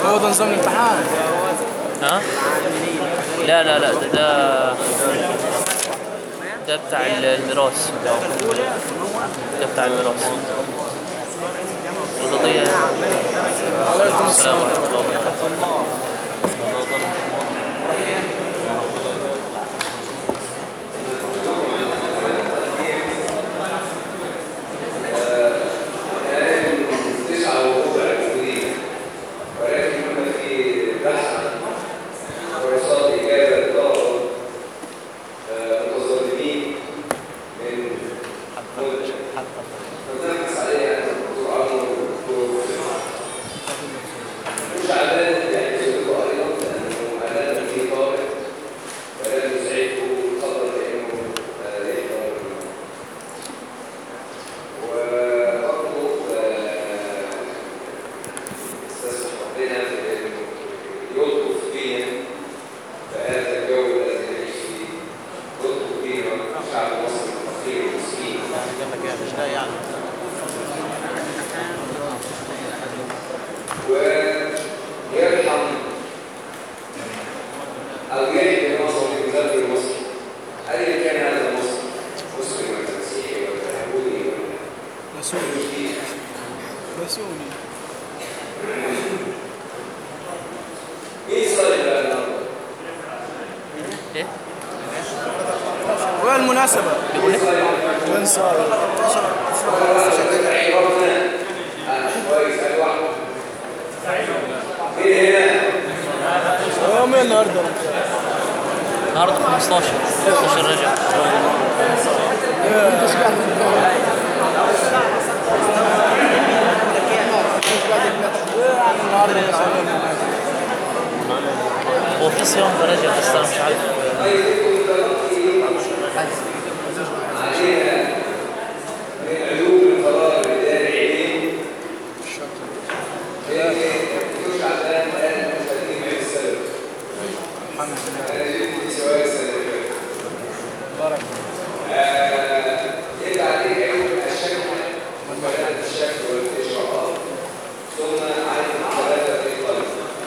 هو ده نظام الامتحان ها لا لا لا ده ده ده بتاع الميراث ده بتاع الميراث القضية عليكم السلام السلام ورحمة الله وبركاته تسعة وربع موجودين ولكن هم في بحث عن فرصات إجابة لطلبة آه، متظلمين من مدة فبنبحث عليها عن الدكتور عمرو والدكتور مش عدد يعني يسلكوا أيضا لأنه عدد فيه طالب ولم يسعده الخطر لأنه آه، يحضر وأطلب استسمح ربنا بأنه يلطف بنا فهذا الجو الذي نعيش فيه يلطف بنا الشعب المصري الفقير المسكين ويرحم أو يهدي مصر لبلاد مصر أيا كان هذا المصر مسلم ولا مسيحي ولا يهودي ولا مسؤولي مسيحي مسؤولي مين صلي بقى النهارده؟ ايه وين المناسبة؟ بيقول ايه وين صار؟ كويس أي واحد مين هنا؟ يوم النهارده النهارده 15 15 رجب هو في صيام في رجب بس انا مش عارف من علوم القرار الإداري علم يخش على الآن تقديم عيد السلام الحمد لله أنا جبت في سواء السنة اللي فاتت بارك آه، يبقى عليك علم الشك وبيان الشك والإشراءات ثم علم ثلاثة الطلب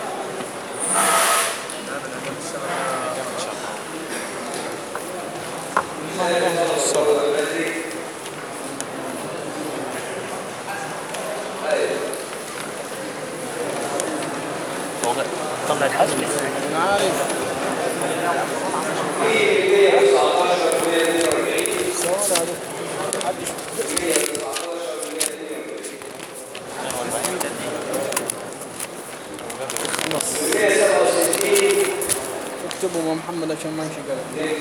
هو طلع الحاسب انا عارف صور عليك خلص اكتبوا مع محمد عشان ما يمشي قلم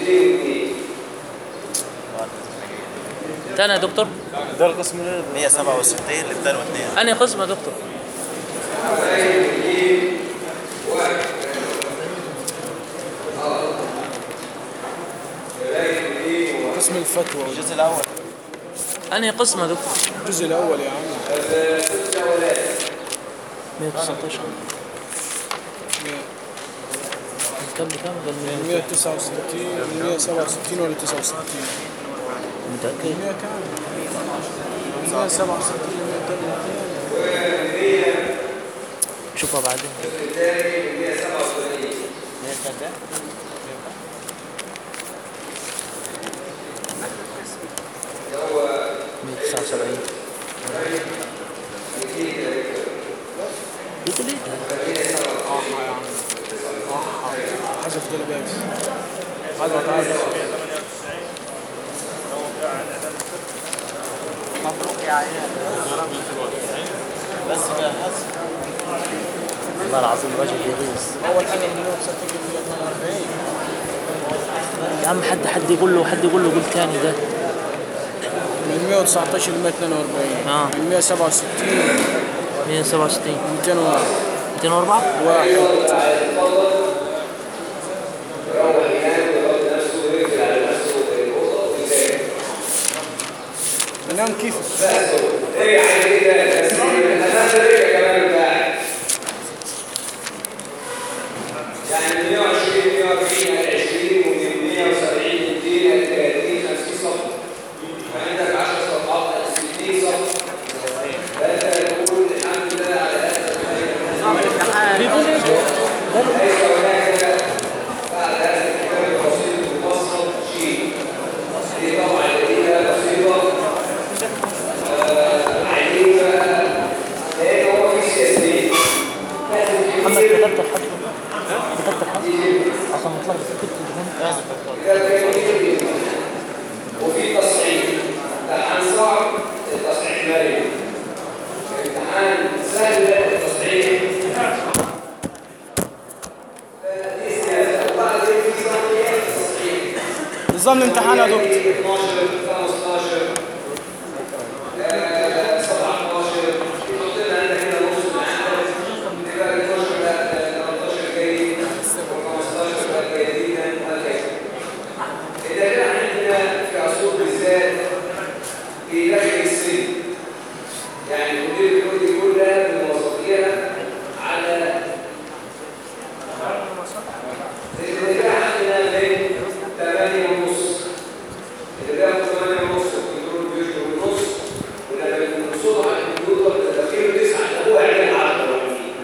تاني يا دكتور ده القسم 167 للتاني واثنين انهي قسم يا دكتور قسم الفتوى الجزء الاول انهي قسم يا دكتور الجزء الاول يا عم 119 كم بكم قال من 100 169 من 167 ولا 69 متأكد 100 كام 167 شوفها بعدين مية تسعة وسبعين بتقول ايه حذف دلبات حذف حذف والله العظيم راجل يغيظ اول حاجه من اليوم سجل 142 يا عم حد حد يقول له حد يقول له قول تاني ده من 119 ل 142 آه. من 167 167 201 204 واحد ينام كيف يعني من 120 140 20 ومن 170 200 30 50 صفحه وعندك 10 صفحات 60 صفحه فانت تقول الحمد لله على هذا بيقول ليس هناك بعد هذا الكتاب البسيط المفصل شيء دي طبعا جديدة بسيطة آه، عجيبة لأن هو في سياسيين لازم محمد كتير كتبت الحرف كتبت الحرف عشان نطلع كتبت الجنان كتاب كتير جدا. وفي تصحيح امتحان صعب التصحيح مريض امتحان سهل التصحيح دي سياسة وبعدين في صحيح تصحيح نظام الامتحان يا دكتور 12 15 آه، 17 يحط لنا عندنا هنا نص العدد يبقى 12 بقى 13 جيد و15 بقى جيدين وهكذا إذا كان عندنا في عصور بالذات في داخل السن يعني مدير الكلية كلها بموظفيها على اللي كان عندنا من 8 ونص اللي بياخد 8 ونص الكنترول بيجي ونص ولما بنصوده على الكمبيوتر تدخله 9 هو يعمل 10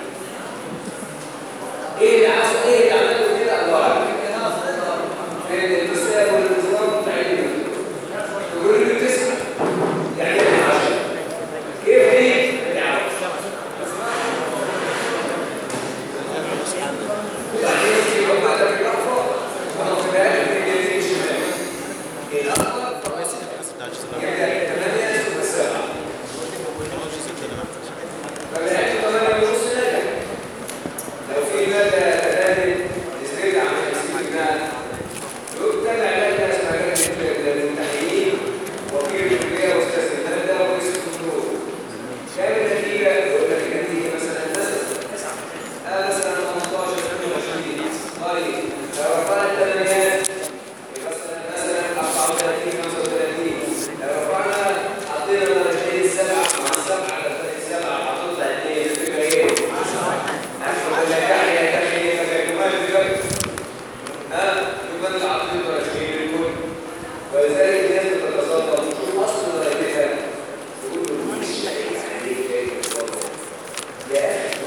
ايه اللي حصل ايه اللي عمله كده الله اعلم بين الإسلام والنظام تعليم يقول له تسعة يعني ايه عشرة كيف هي؟ يعني وبعدين في يوم بعد الرفع وهو في الآخر يجي شمال الأفضل يعني ثمانية ثم سبعة فبالعكس ثمانية ونص نجح لو في مادة تدريب نزلت عن 50 جنيه يتبع لجنة اسمها لجنة الممتحنين وكيل الكلية واستاذ المادة ورئيس الكنترول كان النتيجة يقول لك النتيجة مثلا مثلا آه مثلا 15 22 طيب لو رفعنا الثمانيات يبقى مثلا مثلا 34 35 لو رفعنا حطينا مرتين سبعة مع السبعة لو سبعة حطينا اثنين تبقى ايه؟ أكثر ولا يعني يا تحيي فكمان دلوقتي ها يبقى العقيد رشيد الكل ولذلك الناس تتصدر شوف اصل درجتها تقول له مش شايف عليك ايه يا اخي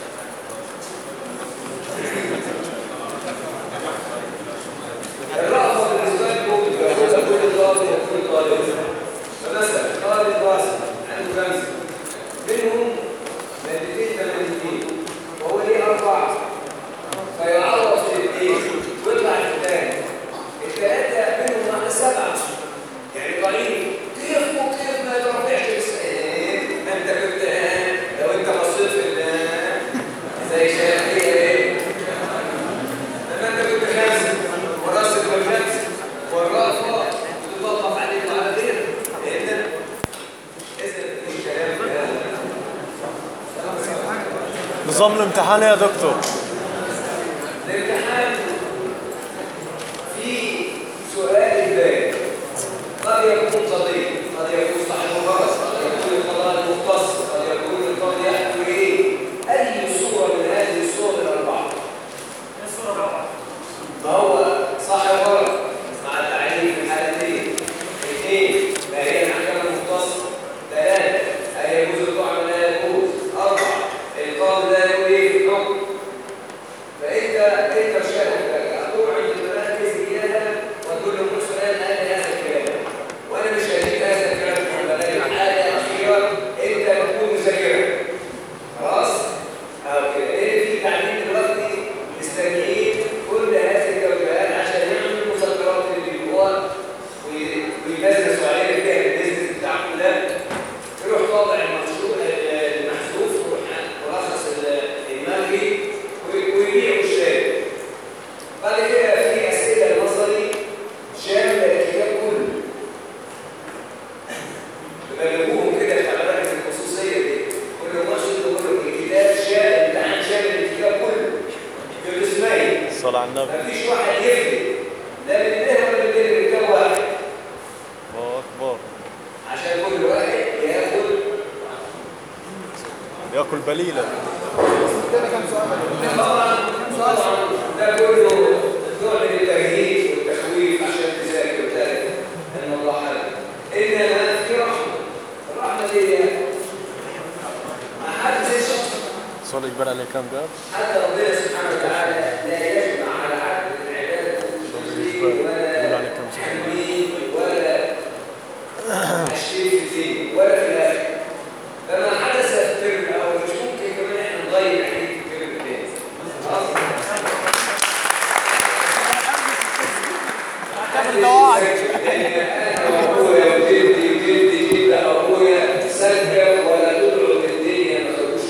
الرأفة بالنسبة لكم يقول كل طالب وكل طالب فمثلا طالب واسع عنده خمسة منهم مادتين ثمانيتين وهو ليه أربعة فيعوض في الاثنين ويطلع في الثاني الثلاثة منهم معنى سبعة يعني ضعيف كيف وكيف ما يرفعش إيه؟ ما انت كنت آه، لو انت بصيت في ال- زي شافعية ايه لما انت كنت خمسة وراسك والخمسة والرافع تطلق عليك وعلى غيرك لأن إذا مفيش كلام في هذا نظام الامتحان يا دكتور الامتحان في سؤال الباب قد يكون قضية قد يكون صحيح وغلط قد يكون القضاء المختص قد يكون القاضي يحكي ايه اي صورة من هذه الصور الاربعة ما هو صح وغلط مع التعليم في الحالتين اثنين ما هي المحكمة المختصة ثلاثة هل يجوز الطعن ولا لا يجوز أربعة القاضي لا يقول ايه في الحكم فانت انت شاهد هتروح عند المراكز اياها وتقول لهم سؤال قال لي هذا الكلام وانا مش هديك هذا الكلام في البلاغ الحاجه الاخيره انت تكون مذاكرها خلاص او كده لان في تعليم دلوقتي مستنيين كل هذه التوجيهات عشان يعملوا مذكرات للجوار ويبزنسوا عليها فيها البيزنس بتاعهم ده يروح طالع المشروع المحذوف ويروح ملخص الملغي ويبيعوا الشارع بعد كده في اسئله نظري شامله الكتاب كله ببلغوهم كده في مراكز الخصوصيه دي كل مرشد يقول لهم الكتاب شامل امتحان شامل الكتاب كله بالاسمين صلى على النبي مفيش واحد يفرق لا من ده ولا من ده الكتاب واحد الله اكبر عشان كل واحد ياخد ياكل بليله طبعا طبعا ده كله نوع من التجهيز والتخويف عشان تذاكر وتعرف ان الله حل انما في رحمه الرحمه دي ما حدش السؤال اجباري عليه كام ده؟ حتى ربنا سبحانه وتعالى لا يجمع على عبد العبادة اجباري يقول عليه كام سنه تحميل ولا تشريف في الدين ولا في الاخره فما حدث في الترم الاول مش ممكن كمان احنا نضيع عليه في الترم الثاني خلاص انا وابويا وجدي وجدي جد ابويا سلكه ولا تدعو في الدنيا ما تقولوش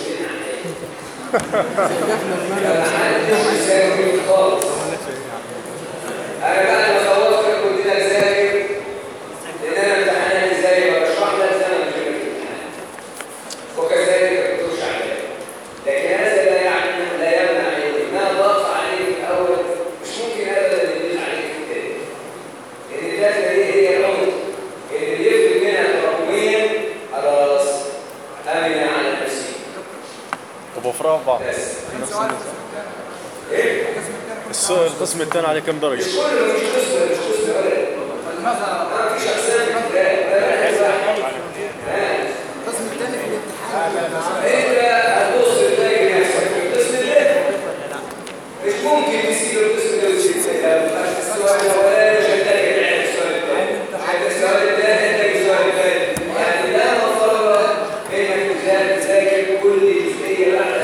فينا حاجه خالص انا بعد ما خلصت كنت اذاكر لان انا امتحاناتي ازاي بشرح لك زي ما بجيب الامتحان وكذلك الدكتور شعبان لكن هذا لا يعني لا يمنع عليه ما ضاق عليه في الاول مش ممكن ابدا يدل عليه في الثاني لان الداتا دي هي العمر اللي يفرق منها تراكميا خلاص امن على نفسي طب وفرها في بعض بس الس- القسم الثاني عليه كام درجه؟ مش كله مش قسم مش قسم ولا ما فيش اقسام لا لا القسم الثاني في الامتحان انت هتبص تلاقي نفسك في القسم ده مش ممكن تسيب القسم ده وتسيب ده ما ينفعش السؤال الاولاني مش هتلاقي العلم السؤال الثاني حتى السؤال الثاني هتلاقي السؤال الثاني يعني لا مفر انك تذاكر كل جزئيه بعد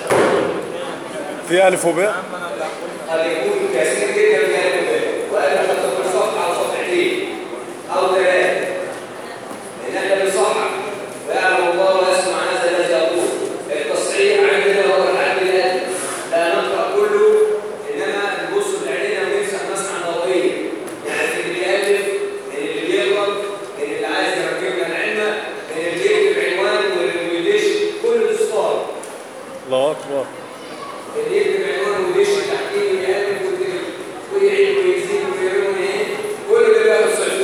في الف وباء قد يكون كثير جدا من الكتاب وانا حتى في صفحه او صفحتين او ثلاثه لان احنا بنصحح ويعلم الله ويسمع هذا الذي يقول التصحيح عندنا هو الحد الادنى لا نقرا كله انما نبص بعيننا ونمسح مسحه ضوئيه يعني اللي بيالف اللي بيغلط اللي عايز يركب لنا العلم اللي بيكتب عنوان واللي ما بيدش كل ده صفار الله اكبر اللي يكتب عنوان ويدش تحكيم ويألف ويكتب ويعيد ويزيد ويرمي ويعيد كل ده بقى صفر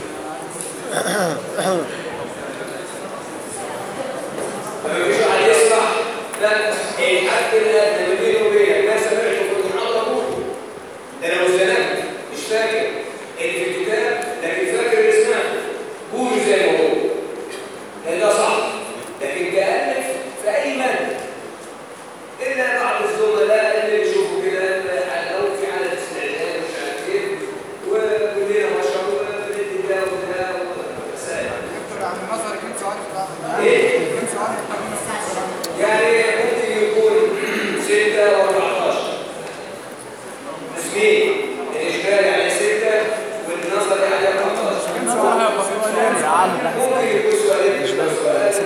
لما يجي على يسرح لا الحد الادنى ما بينه وبينك ما سمعته في المحاضره بقوله ده انا مزدنك مش فاكر اللي في الكتاب لكن فاكر اللي سمعته قوله زي ما هو لان ده صح لكن كألف في اي ماده إلا بعض الزملاء اللي يشوفوا كده لو في حالة استعداد مش عارف ايه وكلنا ما شاء الله بندي ده وده ومسائل دكتور عن النظر كم سؤال في بعض ايه؟ كم سؤال في بعض يعني ممكن يكون 6 و14 اسمين الإجباري عليه 6 والنظري عليه 14 ممكن يكون سؤالين مش بس سؤال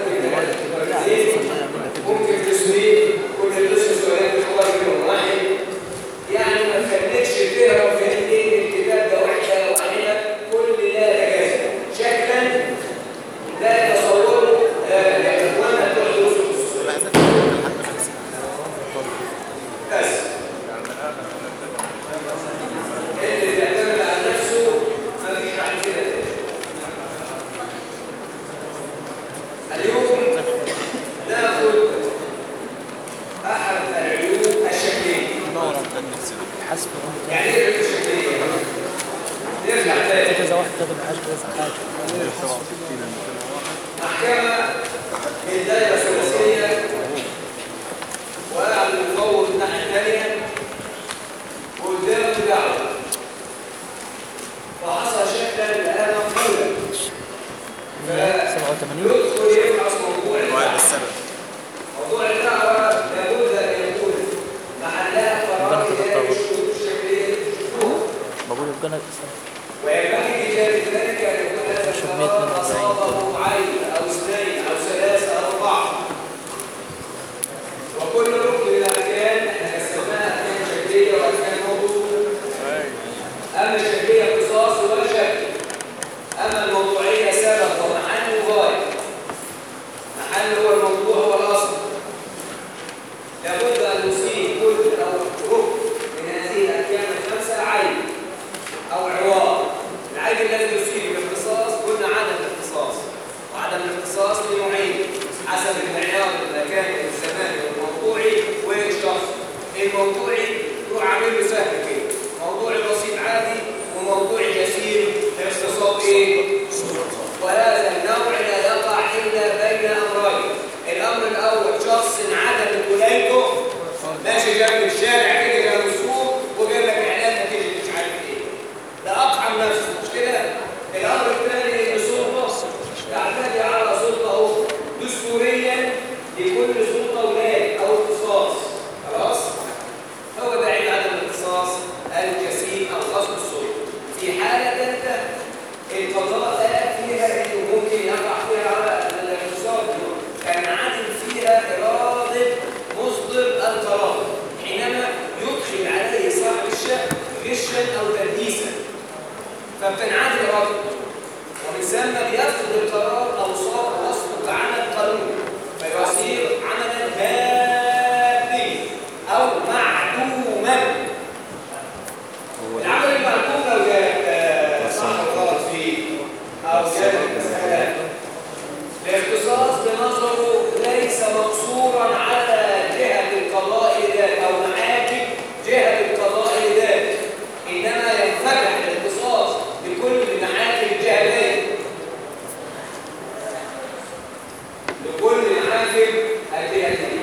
لكل محاكم الجهتين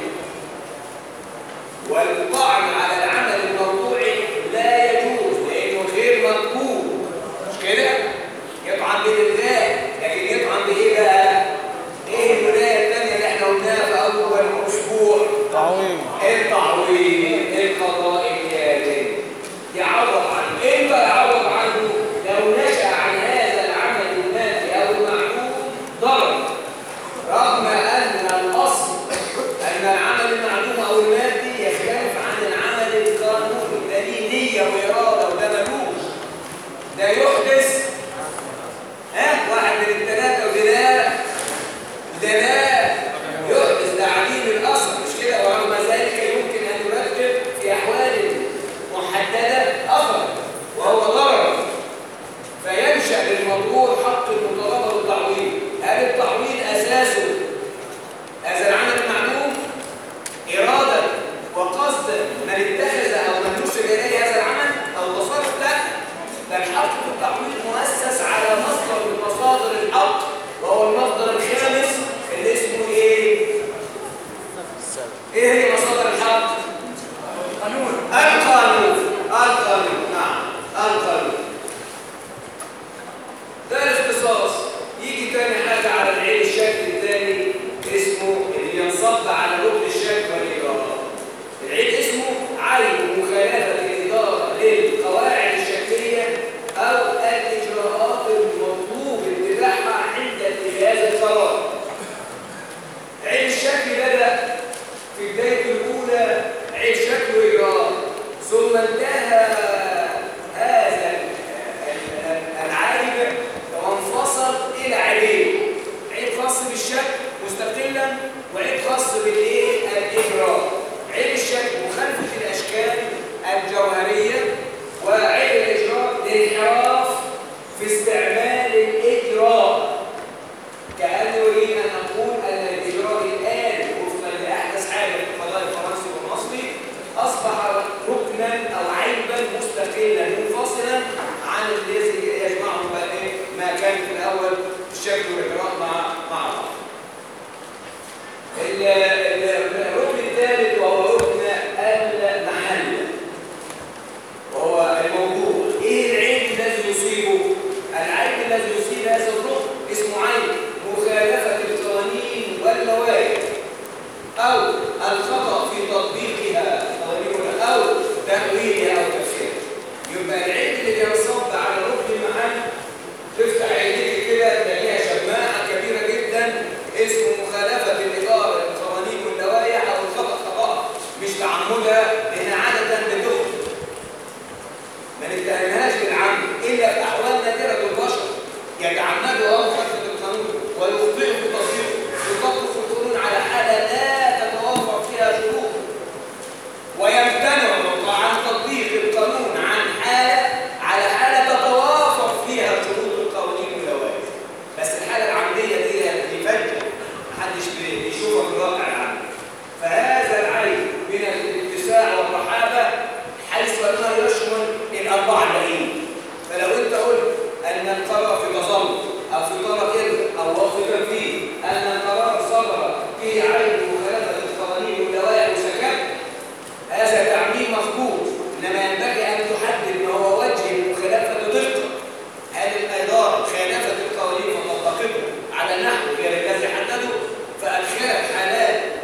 والطعن على العمل الموضوعي لا يجوز لانه غير مقبول مش كده يطعن بالله لكن يطعن بايه بقى ايه الولايه الثانيه اللي احنا قلناها في اول اسبوع تعويض التعويض القضاء الكامل يعوض عنه امتى يعوض عنه لو نشا عن هذا العمل المادي او المعلوم ضرر رغم ان الاصل ان العمل المعلوم او المادي يختلف عن العمل القانوني ده ليه نيه واراده وده ملوش ده يحدث ها واحد من الثلاثه وده لا ده لا يحدث تعديل الاصل مش كده ورغم ذلك يمكن ان يرتب في احوال محدده اثر وهو ضرر فينشا للمضرور حق المطالبه بالتعويض هل التعويض اساسه هذا العمل المعلوم اراده وقصدا من اتخذ او من نسب اليه هذا العمل او تصرف لا ده الحق في التعويض مؤسس على مصدر من مصادر الحق وهو المصدر الخامس اللي اسمه ايه؟ ايه هي مصادر الحق؟ القانون القانون القانون نعم القانون ده الاختصاص يجي تاني حاجة على العين الشكل الثاني اسمه اللي ينصب على ركن الشك والإدارة العين اسمه عين مخالفة الإدارة للقواعد الشكلية أو الإجراءات المطلوب اتباعها عند اتخاذ القرار عين الشكل بدأ في بداية الأولى عين شكل وإجراء ثم انتهى هذا العيب وانفصل إلى عيبين عيب خاص بالشك مستقلا وعيب خاص بالإيه؟ الإجراء عيب الشك مخالفة الأشكال الجوهرية وعيب الإجراء الانحراف في استعمال الإجراء كأن يريد أن نقول أن الإجراء الآن وفقا لأحدث حاجة في القضاء الفرنسي والمصري أصبح ركنا أو عيبا مستقلا منفصلا عن الذي يجمعه بقى إيه؟ ما كان في الأول الشكل والإجراء مع مع بعض. ال- ال- الركن الثالث وهو ركن المحل وهو الموضوع ايه العيب الذي يصيبه العيب الذي يصيب هذا الركن اسمه عيب مخالفه القوانين واللوائح او الخطا في تطبيقها قوانين او تاويلها او تفسيرها يبقى العيب اللي بينصب على ركن المحل تفتح عينيك كده تلاقيها شماعه كبيره جدا اسمه مخالفه الاداره للقوانين واللوائح او الخطا خطا مش تعمدها لان عاده بتخطئ ما نتهمهاش بالعمد الا في احوال نادره البشر يتعمدوا اه مخالفه القانون ويخطئوا في تطبيقه يطبق القانون على حاله لا تتوافر فيها شروط ويمتنع عن تطبيق القانون عن حاله على حاله تتوافر فيها شروط القوانين واللوائح بس الحاله العمديه دي دي فجه محدش بيشوفها في الواقع العملي فهذا العيب من الاتساع والرحابه حيث انه يشمل الاربعه الباقيين فلو انت قلت ان القرار في تظلم او في طلب اذن او وقف تنفيذ ان القرار صدر فيه عيب مخالفه القوانين واللوائح وسكت هذا تعميم مظبوط انما ينبغي ان تحدد ما هو وجه المخالفه بدقه هل الاداره خالفت القوانين فطبقته على النحو غير الذي حدده فادخلت حالات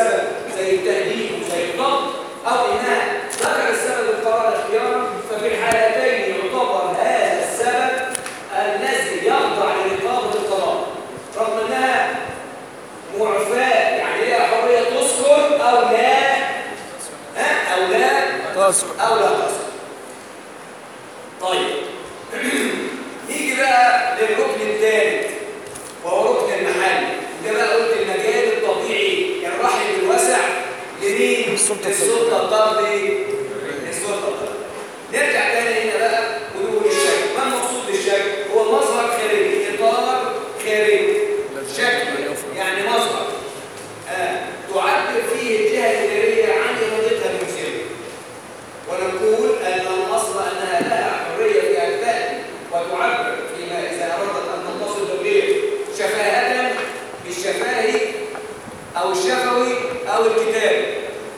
السبب زي التهديد وزي الضغط او انها ذكر السبب القرار اختيارا ففي الحالتين يعتبر هذا السبب الذي يخضع لرقابه القضاء رغم انها معفاه يعني لها حريه تسكن او لا ها او لا تسكت او لا تسكن طيب نيجي بقى للركن الثالث وهو ركن المحل ده بقى قلت المجال الطبيعي الرحم الواسع لمين؟ السلطة للسلطه الطردي للسلطه الطردي نرجع تاني هنا بقى ونقول الشكل ما المقصود بالشكل؟ هو مظهر خارجي اطار خارجي شكل يعني مظهر آه. تعبر فيه الجهه الاداريه عن ارادتها المثيره ونقول ان الاصل انها لها حريه في ان تاتي وتعبر فيما اذا اردت ان تتصل بالغير شفاهه بالشفاهي او الشفوي او الكتابي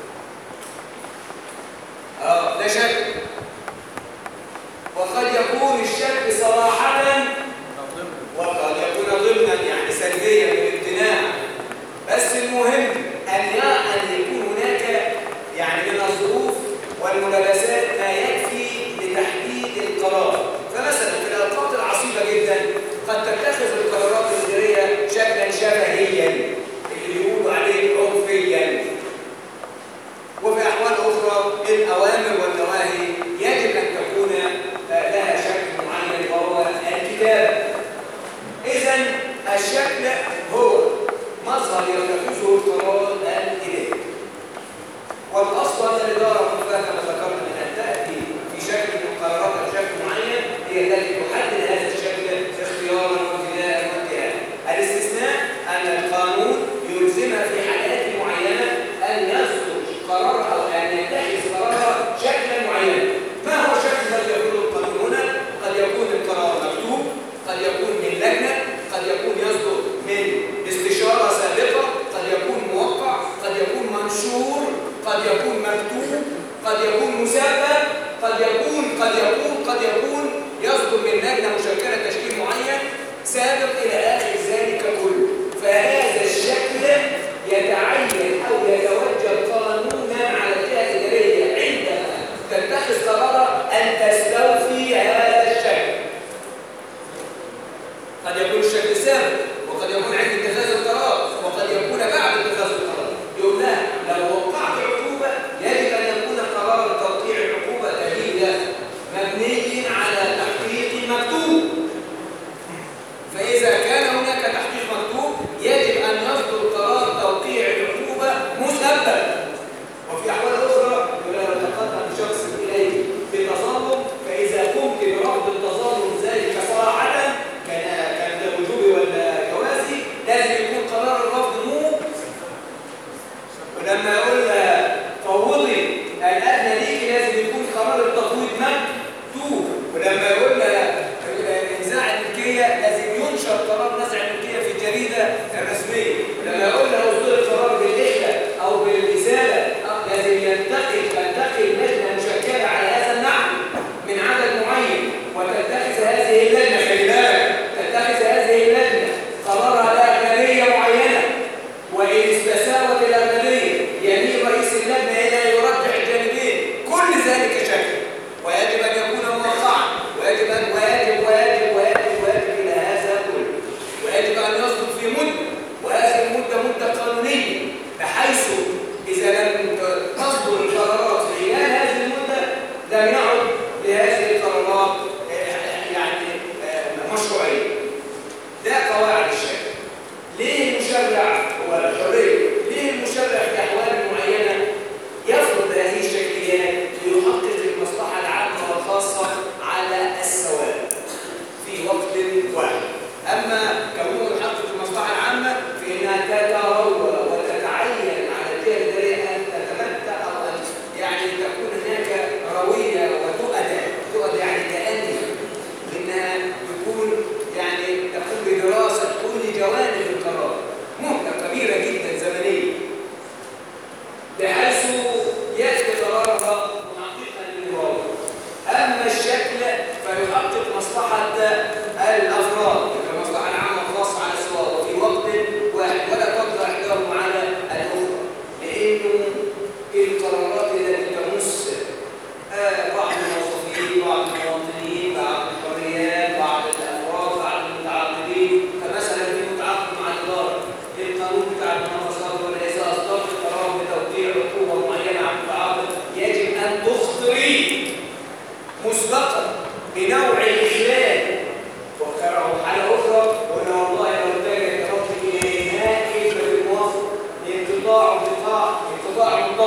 اه ده شكل وقد يكون الشك صراحه وقد يكون ضمنا يعني سلبيا بالامتناع بس المهم ان يا- ان يكون هناك يعني من الظروف والملابسات ما يكفي لتحديد القرار فمثلا في الاوقات العصيبه جدا قد تتخذ القرارات الاداريه شكلا شفهيا اللي بيقولوا عليه عنفيا وفي احوال اخرى الاوامر والنواهي يجب ان تكون آه، لها شكل معين وهو الكتابه إذا الشكل هو مظهر يتخذه القرار الإداري والأصل أن الإدارة المفاهة كما ذكرنا من أن تأتي في شكل من قراراتها بشكل معين هي التي تحدد هذا الشكل اختيارا وابتداء وانتهاء الاستثناء أن القانون يلزمها في حالات معينة أن يصدر قرار أو أن يتخذ قرارها شكلا معينا ما هو الشكل الذي يقوله القانون هنا؟ قد يكون القرار مكتوب قد يكون من لجنة قد يكون يصدر من استشارة سابقة قد يكون موقع قد يكون منشور قد يكون مكتوب قد يكون مسبب قد يكون قد يكون قد يكون يصدر من لجنة مشكلة تشكيل معين سابق إلى آخر ذلك كله فهذا الشكل يتعين أو يتوجه قانونا على الجهة الإدارية عندما تتخذ قرارا أن تستوفي هذا الشكل قد يكون الشكل سابق وقد يكون عند اتخاذ القرار وقد يكون بعد اتخاذ القرار يقول لا لو وقعت عقوبة يجب أن يكون قرار توقيع العقوبة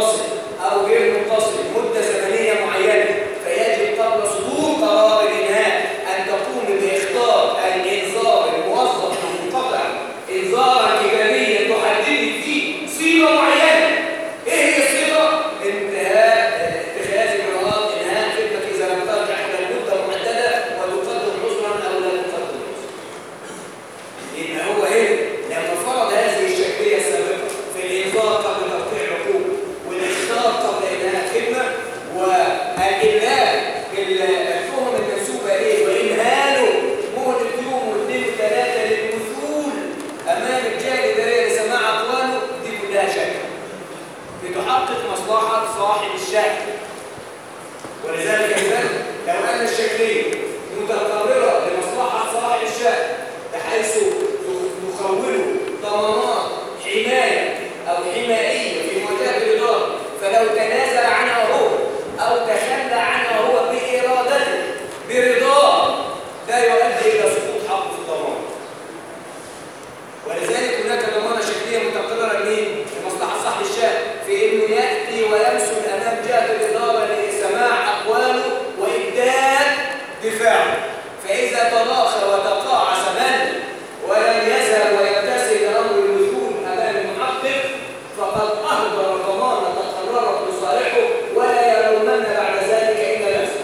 متصل أو غير متصل مدة زمنية معينة فيجب قبل صدور قرار الإنهاء أن تقوم بإخطار الإنذار الموظف المنقطع إنذارا إيجابيا تحدد فيه صيغة معينة إيه هي الصيغة؟ انتهاء اتخاذ إجراءات إنهاء خدمة إذا لم ترجع إلى المدة المحددة وتقدم عذرا أو لا تقدم عذرا يبقى هو ايه لما فرض هذه الشكليه السابقه في الانذار قبل توقيع العقوبه والاختار قبل انهاء الخدمه والابلاغ التهم المنسوبه اليه وامهاله مهله يوم واثنين وثلاثه للوصول امام الجهه الاداريه لسماع اقواله دي كلها شكل لتحقق مصلحه صاحب الشأن ولذلك مثلا لو ان الشكليه متقرره لمصلحه صاحب الشأن بحيث نخوله ضمانات حمايه او حمائيه في مواجهه الاداره فلو تنازل عنها هو او تخلى عنها هو بارادته برضاه ده يؤدي الى سقوط حقه في الضمان ولذلك هناك ضمانه شكليه متقرره لمين؟ لمصلحه صاحب الشأن في انه ياتي ويمسك امام جهه الاداره لسماع اقواله وابداء دفاعه فاذا تراخى وتقاعس من ولم يذهب ويمتثل امر الوصول امام المحقق فقد اهدر ضمانه قررت لصالحه ولا يلومن بعد ذلك الا نفسه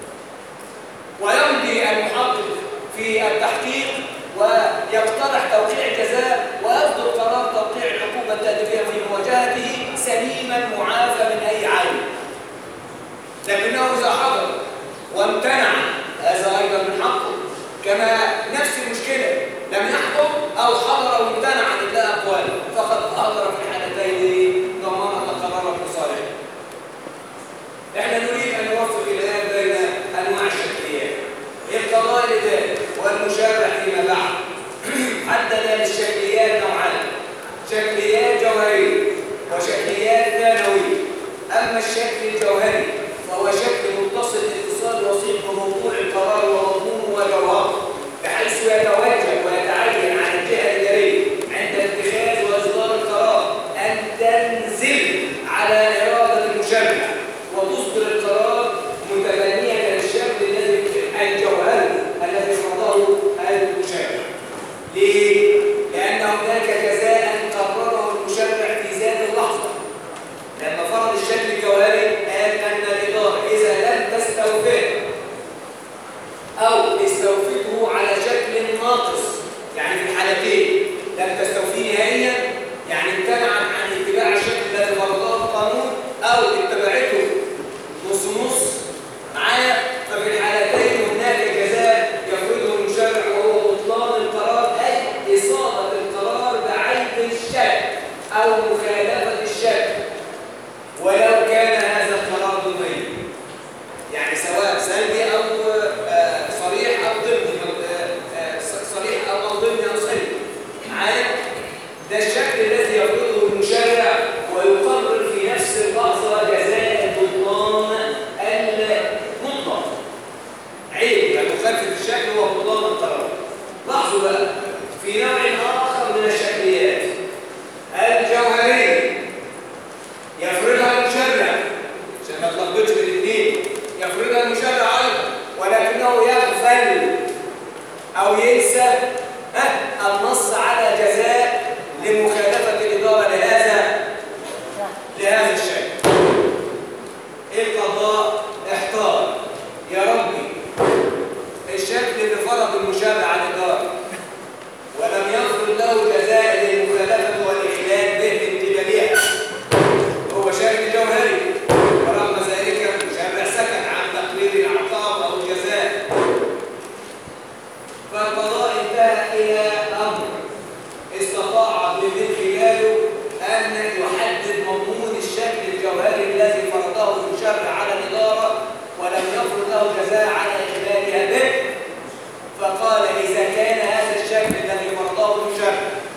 ويمضي المحقق في التحقيق ويقترح توقيع الجزاء ويصدر قرار توقيع العقوبة التأديبية في مواجهته سليما معافى من أي عيب لكنه إذا حضر وامتنع هذا أيضا من حقه كما نفس المشكلة لم يحضر أو حضر وامتنع عن إداء أقواله فقد أهدر في الحالتين ضمانة قرارة لصالحه احنا نريد ان نوفق الان بين انواع الشكليات القضاء الاداري والمشابه فيما بعد حدد للشكليات نوعان شكليات جوهريه وشكليات ثانويه اما الشكل الجوهري فهو شكل متصل اتصال وسيط بموضوع القرار ومضمونه وجوهره بحيث يتوجه ويتعين على الجهه الاداريه عند اتخاذ واصدار القرار ان تنزل على اراده المشرع وتصدر القرار متبنية للشكل الذي الجوهري الذي فرضه المشرع. ليه؟ لأن هناك جزاء قرره المشرع في ذات اللحظة. لما فرض الشكل الجوهري قال أن الإدارة إذا لم تستوفيه أو استوفته على شكل ناقص يعني في الحالتين لم تستوفيه نهائيا يعني امتنعت عن اتباع الشكل الذي فرضه القانون أو اتبعته نص نص معايا ففي الحالتين هناك جزاء يفرضه المشرع وهو بطلان القرار أي إصابة القرار بعيب الشك أو مخالفة الشك ولو كان هذا القرار ضمني يعني سواء سلبي أو آه، صريح أو ضمني آه، آه، صريح أو أو ضمني أو سلبي معايا ده الشكل الذي يفرضه المشرع ويقرر في نفس اللحظة جزاء البطلان المطلق عيب يعني مخالفة الشكل هو بطلان القرار لاحظوا بقى في نوع آخر من الشكليات الجوهرية يفرضها المشرع عشان ما تلخبطش بين الاثنين يفرضها المشرع ايضا ولكنه يغفل او ينسى ها النص على جزاء لمخالفه الاداره لهذا لهذا الشيء القضاء احتار يا ربي الشكل اللي فرض المشرع على الاداره ولم يفرض له جزاء للمخالفه والاخلال به باتباعها هو شكل جوهري ورغم ذلك المشرع سكت عن تقرير العقاب او الجزاء فالقضاء انتهى الى امر استطاع من خلاله ان يحدد مضمون الشكل الجوهري الذي فرضه المشرع على الاداره ولم يفرض له جزاء على اخلالها به فقال اذا كان هذا الشكل الذي فرضه المشرع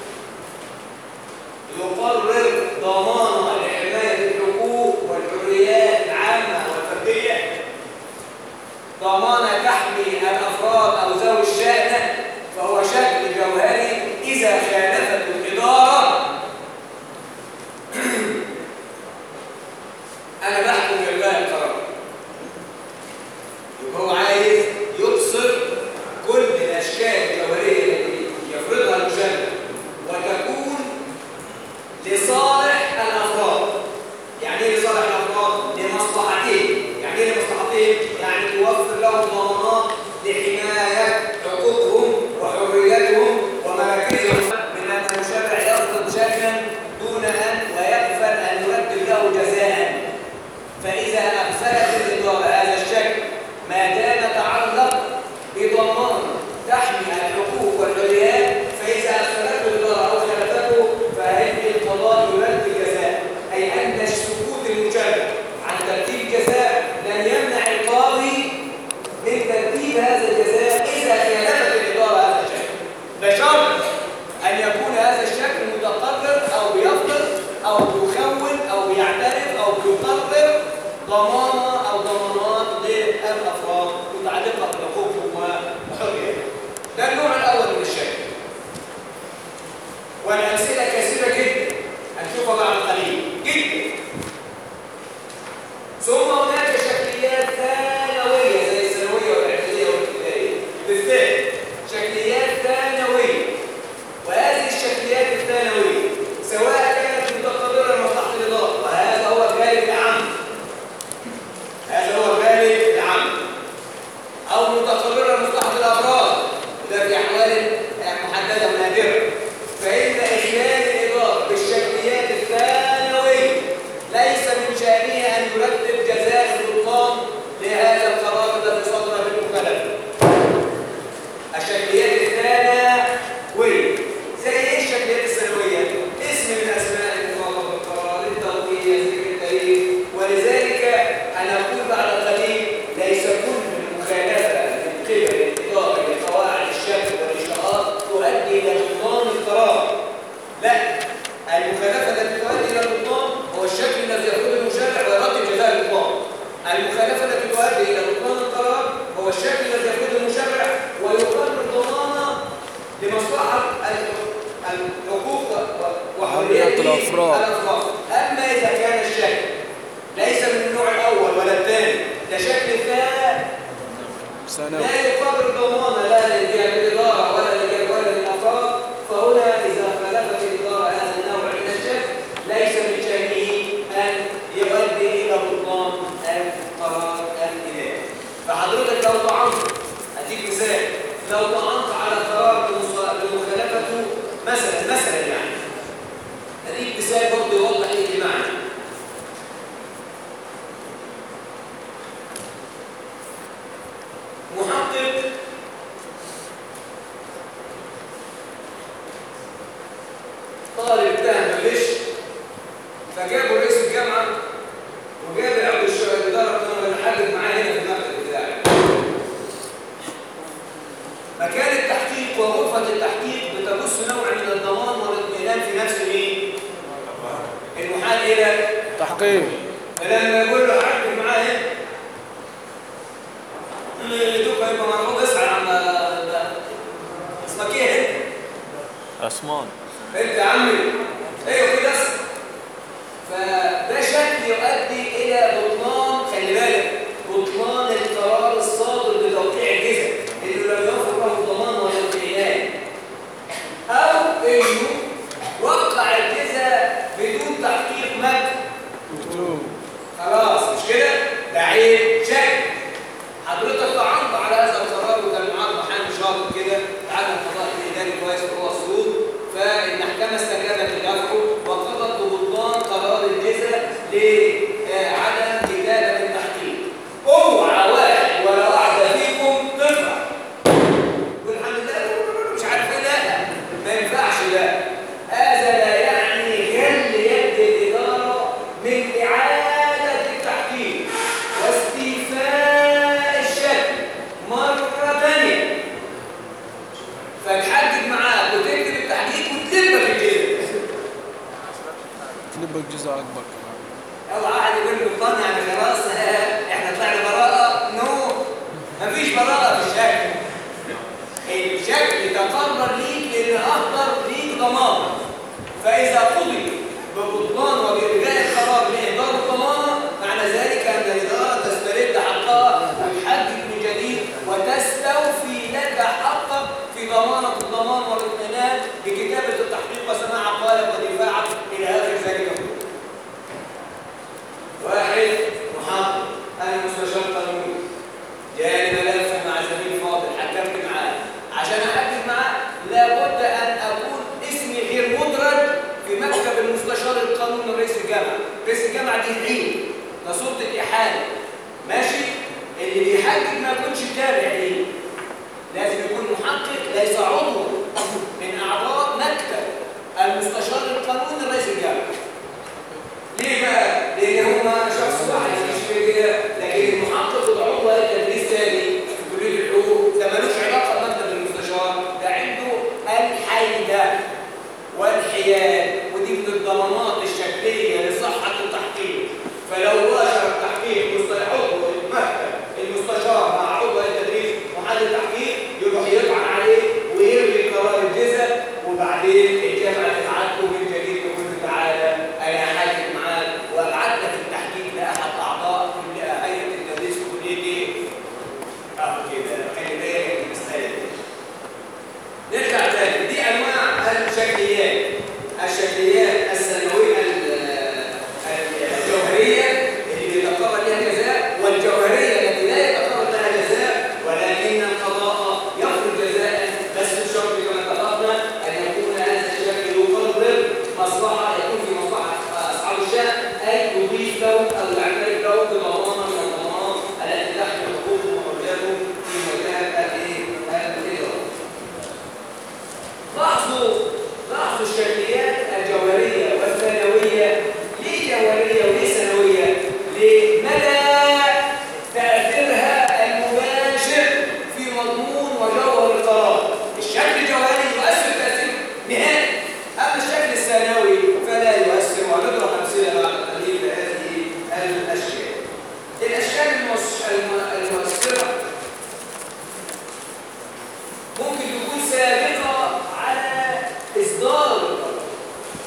يقرر ضمان لحماية الحقوق والحريات العامة والفردية ضمان تحمي الأفراد أو ذوي الشأن فهو شكل جوهري إذا خالفت الإدارة ضمانه او ضمانات للافراد متعلقه بحقوقهم وحرياتهم ده النوع الاول من الشكل والامثله كثيره جدا هنشوفها بعد قليل جدا ثم هناك شكليات ثانويه زي الثانويه والاعداديه والابتدائيه بالذات شكليات ثانويه وهذه الشكليات الثانويه سواء كانت متقرره لمصلحه الاداره وهذا هو الغالب العام هذا هو الغالب العام او متقرره لمصلحه الافراد وده في احوال محدده ونادره فان اخلال الاداره بالشكليات الثانويه ليس من شانه ان يرتب جزاء السلطان لهذا القرار الذي صدر بالمخالفه الشكليات الثانويه زي ايه الشكليات الثانويه اسم من اسماء المخاطب بالقرار التوقيع ذكر التاريخ ولذلك انا اقول بعد قليل ليس كل مخالفه من قبل الاداره لقواعد الشكل والاجراءات تؤدي الى بطلان القرار لا المخالفه التي تؤدي الى البطلان هو الشكل الذي يقوله المشرع ويرتب جزاء البطلان المخالفه التي تؤدي الى بطلان القرار هو الشكل الذي يقوله المشرع ويقرر ضمانه لمصلحه ال- الحقوق و- وحريات حريات الأفراد. الافراد اما اذا كان الشكل ليس من النوع الاول ولا الثاني ده شكل ثاني ثانوي لا يقرر ضمان لا للجهه الاداره ولا للجهه ولا للافراد فهنا اذا خالفت الاداره هذا النوع من الشك ليس من شانه ان يؤدي الى بطلان القرار الاداري فحضرتك لو طعنت اديك مثال لو طعنت على قرار بمص- بمخالفته مثلا مثلا يعني اديك مثال برضه يوضح ايه المعنى محقق طالب اتهم بالغش فجابوا رئيس الجامعه وجاب عضو الش- الاداره كانوا بنحدد معاه هنا في المكتب بتاعي مكان التحقيق وغرفه التحقيق بتبث نوع من الضمان والاطمئنان في نفس مين؟ المحال الى تحقيق فلما يقول له حدد معاه هنا يدوك هيبقى مرفوض اسعى عم اسمك ايه انت؟ عثمان انت يا عمي ايوه كده اسم فده شكل يؤدي الى بطلان خلي بالك بطلان القرار الصادر بتوقيع الجزء اللي لم يوفر له الضمان ولا الامتنان او انه وقع الجزء بدون تحقيق مكتب مكتوب خلاص مش كده ده عيب شك حضرتك طعنت على هذا القرار وكان معاك محامي شاطر كده تعالى القضاء الاداري كويس وهو السود فالمحكمه استجابت لدفعه وقضت ببطلان قرار الجزاء لعدم كتابه التحقيق اوعى واحد ولا واحده فيكم تطلع يقول الحمد لله مش عارف ايه لا ما ينفعش ده هذا لا يعني غل يد الاداره من اعاده التحقيق واستيفاء الشك مره ثانيه فتحدد معاك وتكتب التحقيق وتلبك الجزء تلبك جزء اكبر كمان او واحد يقول له طن يعني خلاص آه، احنا طلعنا براءه نو مفيش براءه في الشكل الشكل تقرر ليك لان اخضر ليك ضمان فاذا قضي ببطلان وبالغاء القرار لاهدار الضمانه معنى ذلك ان الاداره تسترد حقها وتحدد من جديد وتستوفي لك حقك في ضمانه الضمان والاطمئنان بكتابه التحقيق وسماع قالب ودفاعك الى اخر ذلك كله واحد محقق انا مستشار قانوني جاني ملف مع زميل فاضل حكمت معاه عشان احكم معاه لابد ان اكون اسمي غير مدرج في مكتب المستشار القانوني رئيس الجامعه رئيس الجامعه دي العين ده سلطه احاله ماشي اللي بيحقق ما يكونش تابع ليه لازم يكون محقق ليس عضو من اعضاء مكتب المستشار القانوني رئيس الجامعه ليه بقى؟ لأن هما شخص واحد مش في كده لكن المحقق والعضو هذا تدريس ثاني في كلية الحقوق ده ملوش علاقة بمكتب المستشار ده عنده الحيدة والحياد ودي من الضمانات الشكلية لصحة التحقيق فلو باشر التحقيق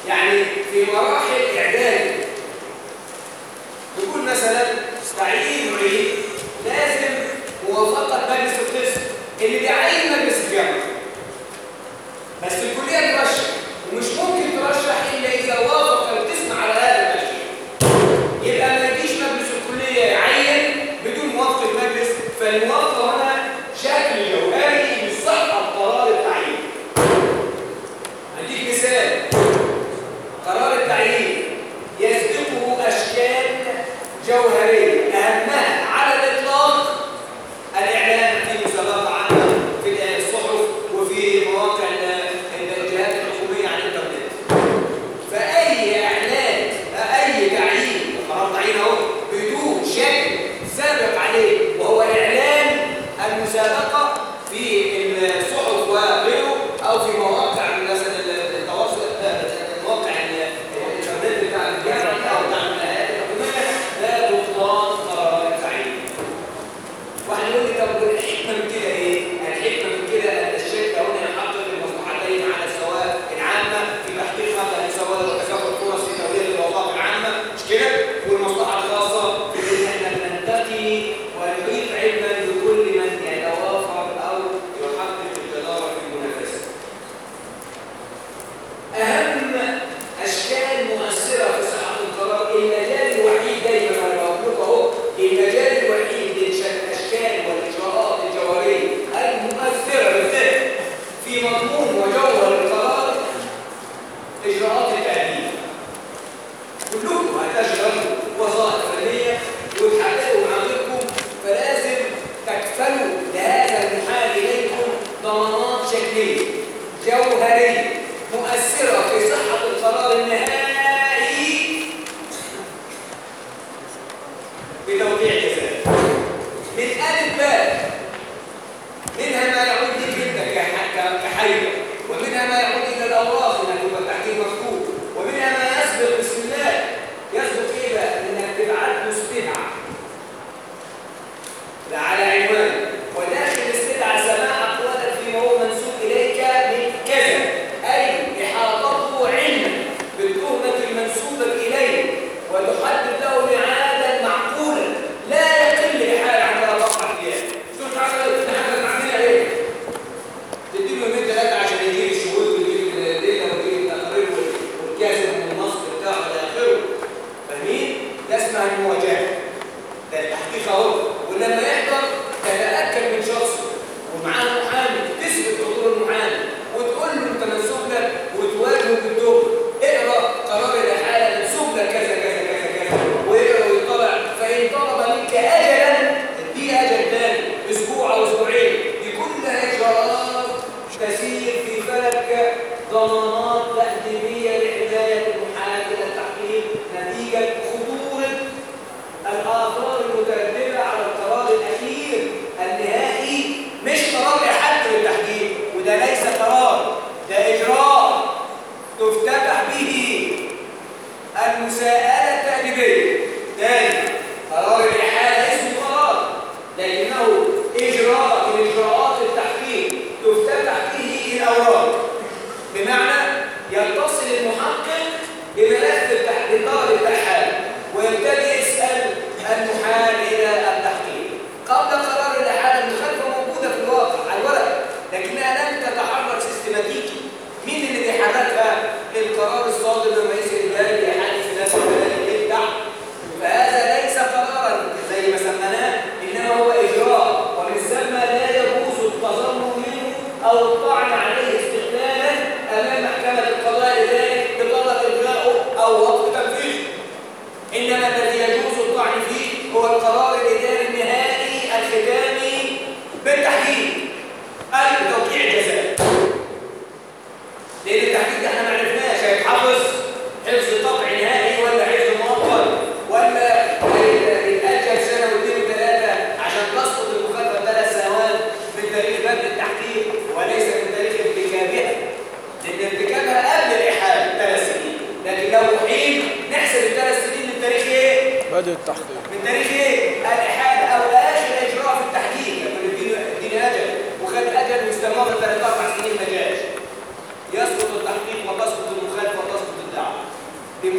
يعني في مراحل إعداد يقول مثلا تعيين معيد لازم موافقة مجلس القسم اللي بيعين مجلس الجامعة بس الكلية ترشح ومش ممكن ترشح إلا إذا وافق القسم على هذا الترشيح يبقى ما يجيش مجلس الكلية يعين بدون موافقة مجلس فالموافقة هنا شكل جوهري لصحة قرار التعيين هديك مثال قرار التعيين يسبقه أشكال جوهرية أهمها على الإطلاق الإعلان في مسابقة عامة في الصحف وفي مواقع ال- الجهات الحكومية على الإنترنت فأي إعلان أي تعيين قرار تعيين أهو بدون شكل سابق عليه وهو إعلان المسابقة في الصحف وغيره أو في مواقع مثلا التواصل مواقع الإنترنت بتاع الجامعة أو بتاع الهيئات الحكومية لا تقضى قرار التعيين واحد يقول لي طب الحكمه من كده ايه؟ الحكمه من كده ان الشركه هنا يحقق المصلحتين على السواء العامه في تحقيق خطا السواء وتكافؤ الفرص في توليه الاوقاف العامه مش كده؟ والمصلحه الخاصه في ان احنا ننتقي ونحيط علما بكل من يتوافر او يحقق الجداره في المنافسه. اهم اشكال مؤثره في صحه القرار المجال الوحيد دايما انا بقول لكم اهو المجال الوحيد للاشكال والاجراءات الجوهريه المؤثره بالذات في مضمون وجوهر القرار اجراءات التعديل كلكم هتشغلوا وظائف فنيه وتحققوا معاملكم فلازم تكفلوا لهذا المحال اليكم ضمانات شكليه جوهريه مؤثره في صحه القرار النهائي بتوقيع جزاء من ألف باء منها ما يعود لك انت كح- ك- كحية ومنها ما يعود الى الاوراق انك يبقى التحكيم مكتوب ومنها ما يسبق بسم الله يسبق ايه بقى انك تبعت له استدعاء لا على عنوان وداخل الاستدعاء سماع اقوالك فيما هو منسوب اليك من كذا اي احاطته علما بالتهمه المنسوبه اليه وتحدد له ميعادا معقولا لا يقل بحال عن ما وقع فيها شوف تعالى انت حاجه تعملها ايه تديله يومين ثلاثه عشان يجيب الشهود ويجيب الليله ويجيب التقرير والكاسب والنصب بتاعه الى اخره فاهمين؟ ده اسمها المواجهه ده التحقيق اهو ولما يحضر تتاكد من شخصه ومعاه محامي تثبت حضور المحامي وتقول له انت منسوب لك وتواجهه بالدور اقرا قرار الاحاله منسوب لك كذا كذا كذا كذا ويقرا ويطلع فان طلب منك اجلا اديه اجل ثاني اسبوع او اسبوعين دي كلها اجراءات تسير في فلك ضمانات تاديبيه لحمايه المحامي الى التحقيق نتيجه خطوره الآثار المترتبة على القرار الأخير النهائي مش قرار إحالة للتحقيق وده ليس قرار ده إجراء تفتتح به المساءلة التأديبية تاني قرار الإحالة اسمه قرار لكنه إجراء من إجراءات التحقيق تفتتح به الأوراق بمعنى يتصل المحقق بملف التحقيق طالب التحقيق ويبتدي يسأل المحال إلى التحقيق قبل قرار الإحالة المخالفة موجودة في الواقع على الورق لكنها لم تتحرك سيستماتيكي مين اللي بيحركها؟ القرار الصادر من رئيس الإداري لإحالة فلان وفلان يبدع فهذا ليس قرارا زي ما سميناه إنما هو إجراء ومن ثم لا يجوز التظلم منه أو الطعن عليه استقلالا أمام محكمة القضاء لذلك بطلب إلغائه أو وقف تنفيذه إنما الذي يجوز الطعن فيه هو القرار الإداري النهائي الختامي بالتحديد أي بتوقيع الجزاء لأن التحديد ده احنا ما عرفناش هيتحفظ حفظ قطع نهائي ولا حفظ مؤقت ولا يتأجل سنة واثنين وثلاثة عشان تسقط المخالفة ثلاث سنوات من تاريخ بدء التحقيق وليس من تاريخ ارتكابها لأن ارتكابها قبل الإحالة ثلاث سنين لكن لو حين نحسب الثلاث سنين من تاريخ إيه؟ بدء التحقيق من تاريخ ايه؟ الإحالة أو آخر إجراء في التحقيق لما نديله اديني أجل وخد أجل واستمر ثلاث أربع سنين ما جاش يسقط التحقيق وتسقط المخالفة وتسقط الدعوة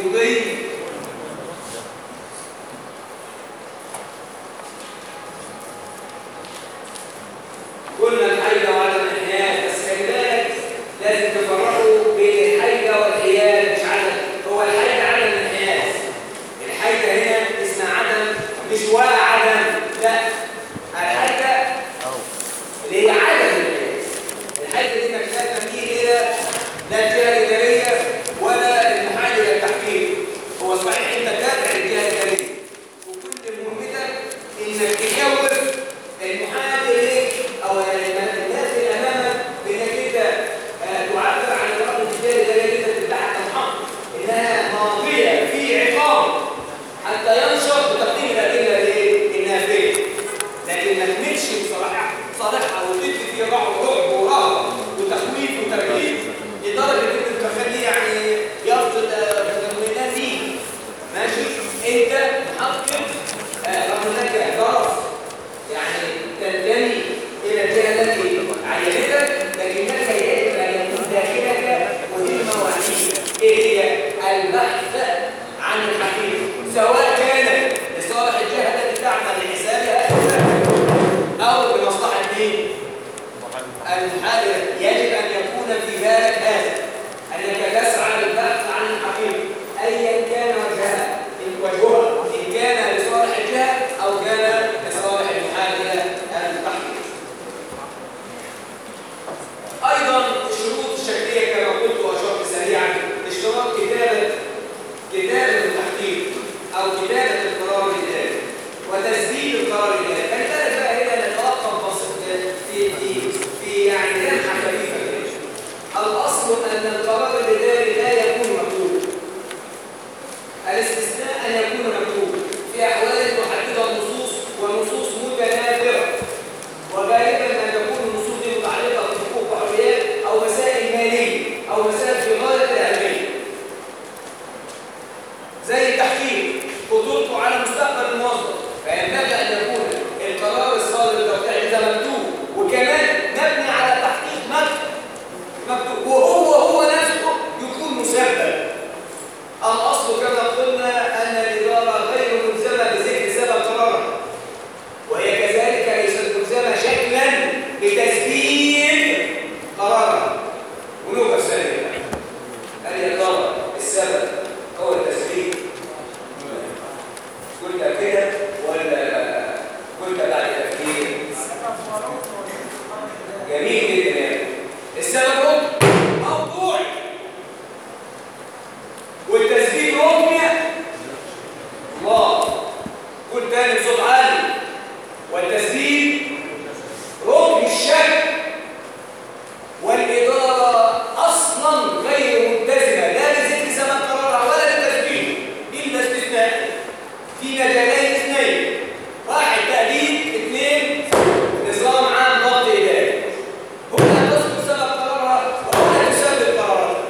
يضيف قلنا الحيض وعدم الحياد بس خلي بالك لازم تفرقوا بين الحيض والحياد مش عدم هو الحيض عدم الحياد الحيض هنا اسمها عدم مش ولا عدم لا الحيض اللي هي عدم الحياد الحيض دي مكتبه فيه الى لا الجهه الاداريه ولا المحايد الى التحكيم هو صحيح انت تابع الجهه الاداريه وكل مهمتك انك تجاوب المحامي اليك او الناس اللي امامك بانك انت آه، تعبر عن الاراده التجاريه الاداريه اللي انت بتتبعها كمحامي انها ماضيه في عقاب حتى ينشط بتقديم الادله الايه؟ النافيه لكن ما تمشي بصراحه صالحها وتدي فيه رعب ورعب ورهب وتخويف وترهيب لدرجه ان انت تخليه يعني يفقد آه، الطمانينه فيه ماشي انت محقق آه، رغم انك اعتراف يعني تنتمي الى الجهه التي عينتك لكنك يجب ان يكون داخلك مهمه وحيده ايه هي البحث عن الحقيقه سواء كان لصالح الجهه التي تعمل لحسابها او لمصلحه مين الحاجة يجب أن يكون في بالك هذا أنك تسعى للبحث عن الحقيقة أيا كان وجهها إن وجهها إن كان لصالح الجهة أو كان لصالح المحاجة التحقيق أيضا الشروط الشكلية كما قلت وأشرت سريعا اشتراط كتابة كتابة التحقيق أو كتابة القرار الإداري وتسجيل القرار الإداري فلذلك بقى هنا نتوقف بسيط في في في يعني لمحة خفيفة كده الأصل أن القرار الإداري لا يكون مكتوب الاستثناء أن يكون مكتوب في أحوال تحددها النصوص ونصوص متنافرة وغالبا ما تكون النصوص دي متعلقة بحقوق وحريات أو مسائل مالية أو مسائل في غاية الأهمية زي التحقيق خطورته على مستقبل الموظف فينبغي ان يكون القرار الصادر للتوقيع ده مكتوب وكمان مبني على تحقيق مكتوب مكتوب وهو هو نفسه يكون مسبب الاصل كما قلنا ان الاداره غير ملزمه بذكر سبب قرارها وهي كذلك ليست ملزمه شكلا بتسبيب قرارها ونوبه ثانيه هل يا ترى السبب هو التسبيب كنت كده ولا كنت بعد تفكير جميل جدا يعني السبب هو موضوعي والتسبيب ركنه الله قول تاني بصوت عالي والتسبيب ركن الشك والإدارة أصلا غير ملتزمة لا بذكر سبب قرارها ولا بالتسبيب إلا استثناء في مجالين اثنين واحد تأديب اثنين نظام عام ضبط إداري هنا تذكر سبب قرارها وهنا تسبب قرارها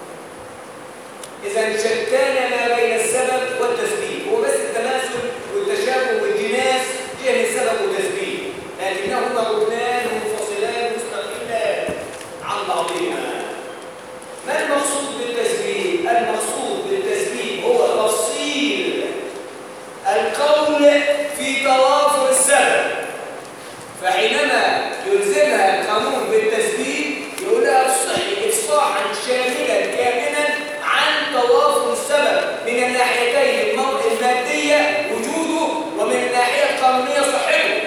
إذا شتان ما بين السبب والتسبيب هو بس التماثل والتشابه والجناس جهة السبب والتسبيب لكنهما ركنان منفصلان مستقلان عن بعضهما ما المقصود بالتسبيب؟ المقصود بالتسبيب هو تفصيل القول في توافر السبب فحينما يلزمها القانون بالتسبيب يقول لها افصحي افصاحا شاملا كاملا عن توافر السبب من الناحيتين المو- الماديه وجوده ومن الناحيه القانونيه صحته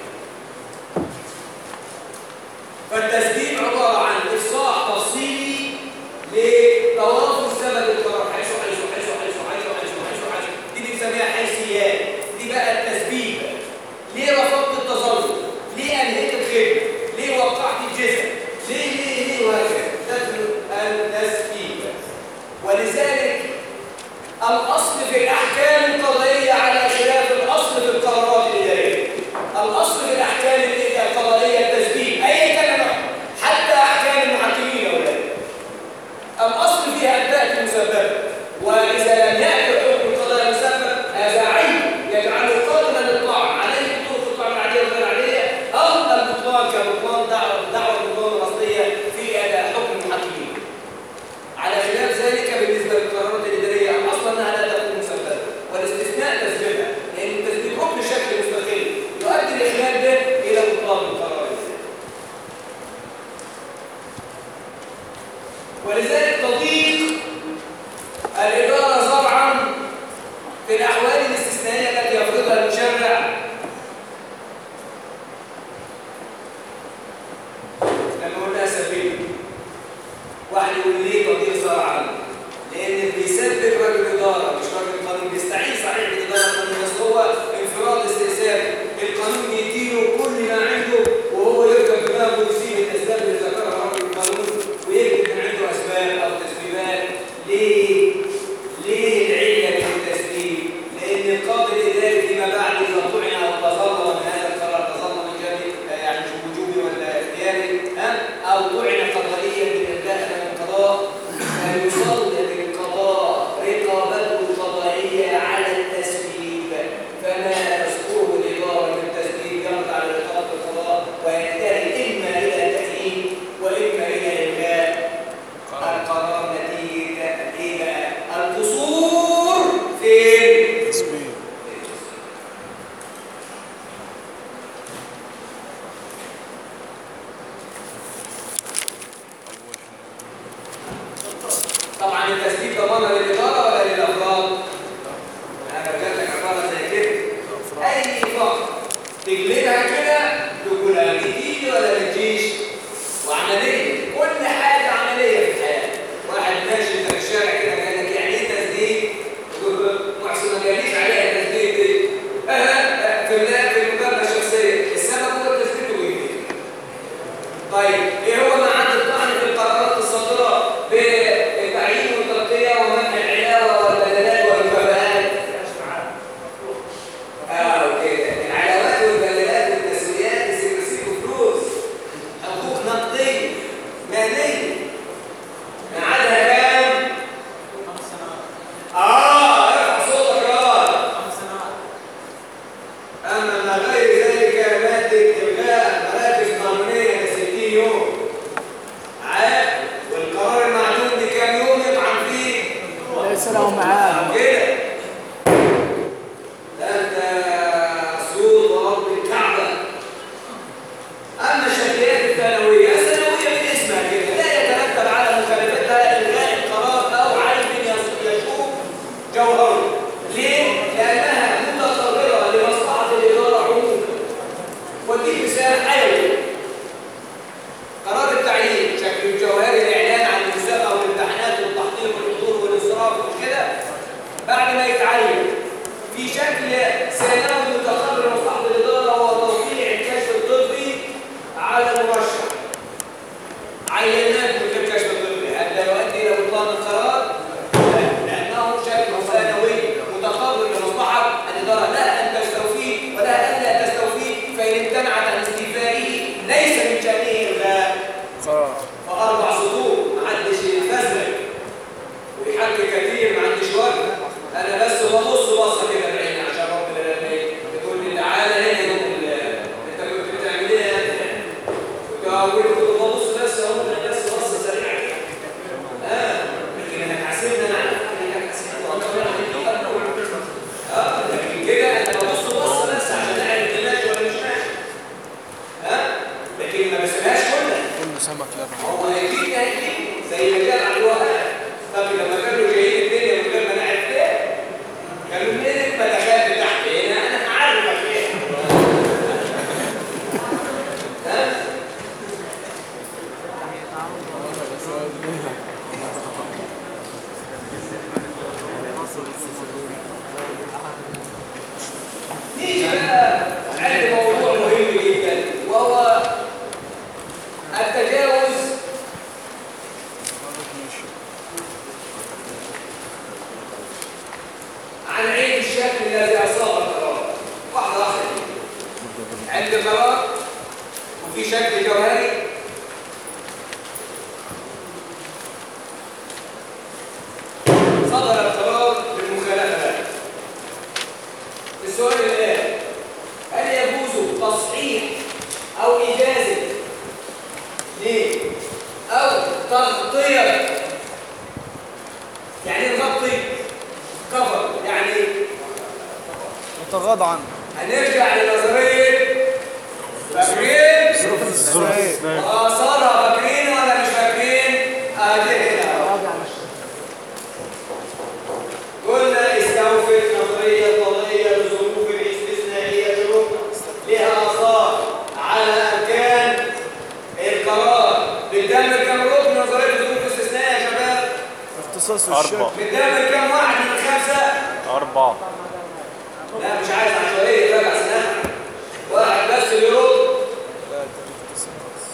فالتسبيب عباره عن افصاح تفصيلي لتوافر سبب القرار حيث حيث حيث حيث حيث حيث حيث حيث دي بنسميها حيثيات دي بقى التسبيب ليه رفضت التظلم ليه انهيت الخدمه ليه وقعت الجزء ليه ليه ليه وهكذا ده التسبيب ولذلك الاصل في الاحكام القضائيه على خلاف الاصل في القرارات الاداريه الاصل في الاحكام القضائيه التسبيب اي كلمه حتى احكام المحكمين يا اولاد الأصل فيها أن تأتي مسببة وإذا لم يأتي حكم القضاء مسبب هذا عيب يجعله قادما للطعن عليه طرق الطعن العادية والغير عادية أو البطلان كبطلان دعوة دعوة البطلان الأصلية في أداء حكم المحكمين على خلاف ذلك بالنسبة للقرارات الإدارية الأصل أهو كده ده انت صوت ورب الكعبة أما الشكليات الثانوية الثانوية من اسمها كده لا يترتب على مخالفتها إلغاء القرار أو عين يشوف جوهره ليه؟ لأنها متقررة لمصلحة الإدارة عموما ودي مثال حيوي قرار التعيين شكل الجوهري الإعلان عن المسابقة والامتحانات والتحضير والحضور والانصراف وكده بعد ما يتعين في شكل ثانوي متقرر لمصلحة الإدارة هو توقيع الكشف الطبي على المرشح عينات من غير كشف طبي هل لا يؤدي الى بطلان القرار؟ لا لانه شكل ثانوي متقرر لمصلحه الاداره لا ان تستوفيه ولا ان لا تستوفيه فان امتنعت عن استيفائه ليس من شانه الغاء قرار فاربع سطور ما حدش يتفزلك ويحكي كتير ما عنديش وقت انا بس ببص بصه كده بعيني عشان ربنا لما تقول لي تعالى هنا يوم ال- انت كنت بتعمل ايه يا أنت؟ كنت اقول كنت ببص بس اهو بس بصه سريعه كده اه لكن انا حاسبني انا عارف انك حاسبني اه لكن كده انا ببص بصه بس عشان اعرف دي ماشي ولا مش ماشي ها لكن ما بسيبهاش كلها كله سمك لبن هو هيجيب هيجيب زي ما كان على الوهاب طب لما كانوا جايين الدنيا من غير ما نعرف ليه قالوا منين ما دخلت تحت هنا انا عارفك ليه ها نيجي بقى عند موضوع مهم جدا وهو التجاوز عن عين الشكل الذي أصاب القرار واحدة واحدة عند قرار وفي شكل جوهري صدر القرار بالمخالفة السؤال الآن هل يجوز تصحيح أو إجازة ليه؟ أو تغطية يعني إيه نغطي كفر يعني متغاضى عنه هنرجع لنظرية فاكرين؟ الظروف الاثنين آثارها فاكرين ولا مش فاكرين؟ أدي هنا راجع مش قلنا استوفت نظرية قضية لظروف استثنائية شروط لها آثار على أركان القرار بتدمر كم ركن نظرية الظروف الاستثنائية يا شباب؟ اختصاص أربعة الشكل بتدمر كم واحد من الخمسة؟ أربعة لا مش عايز عشوائية راجع سنة واحد بس اللي يرد لا ده اختصاص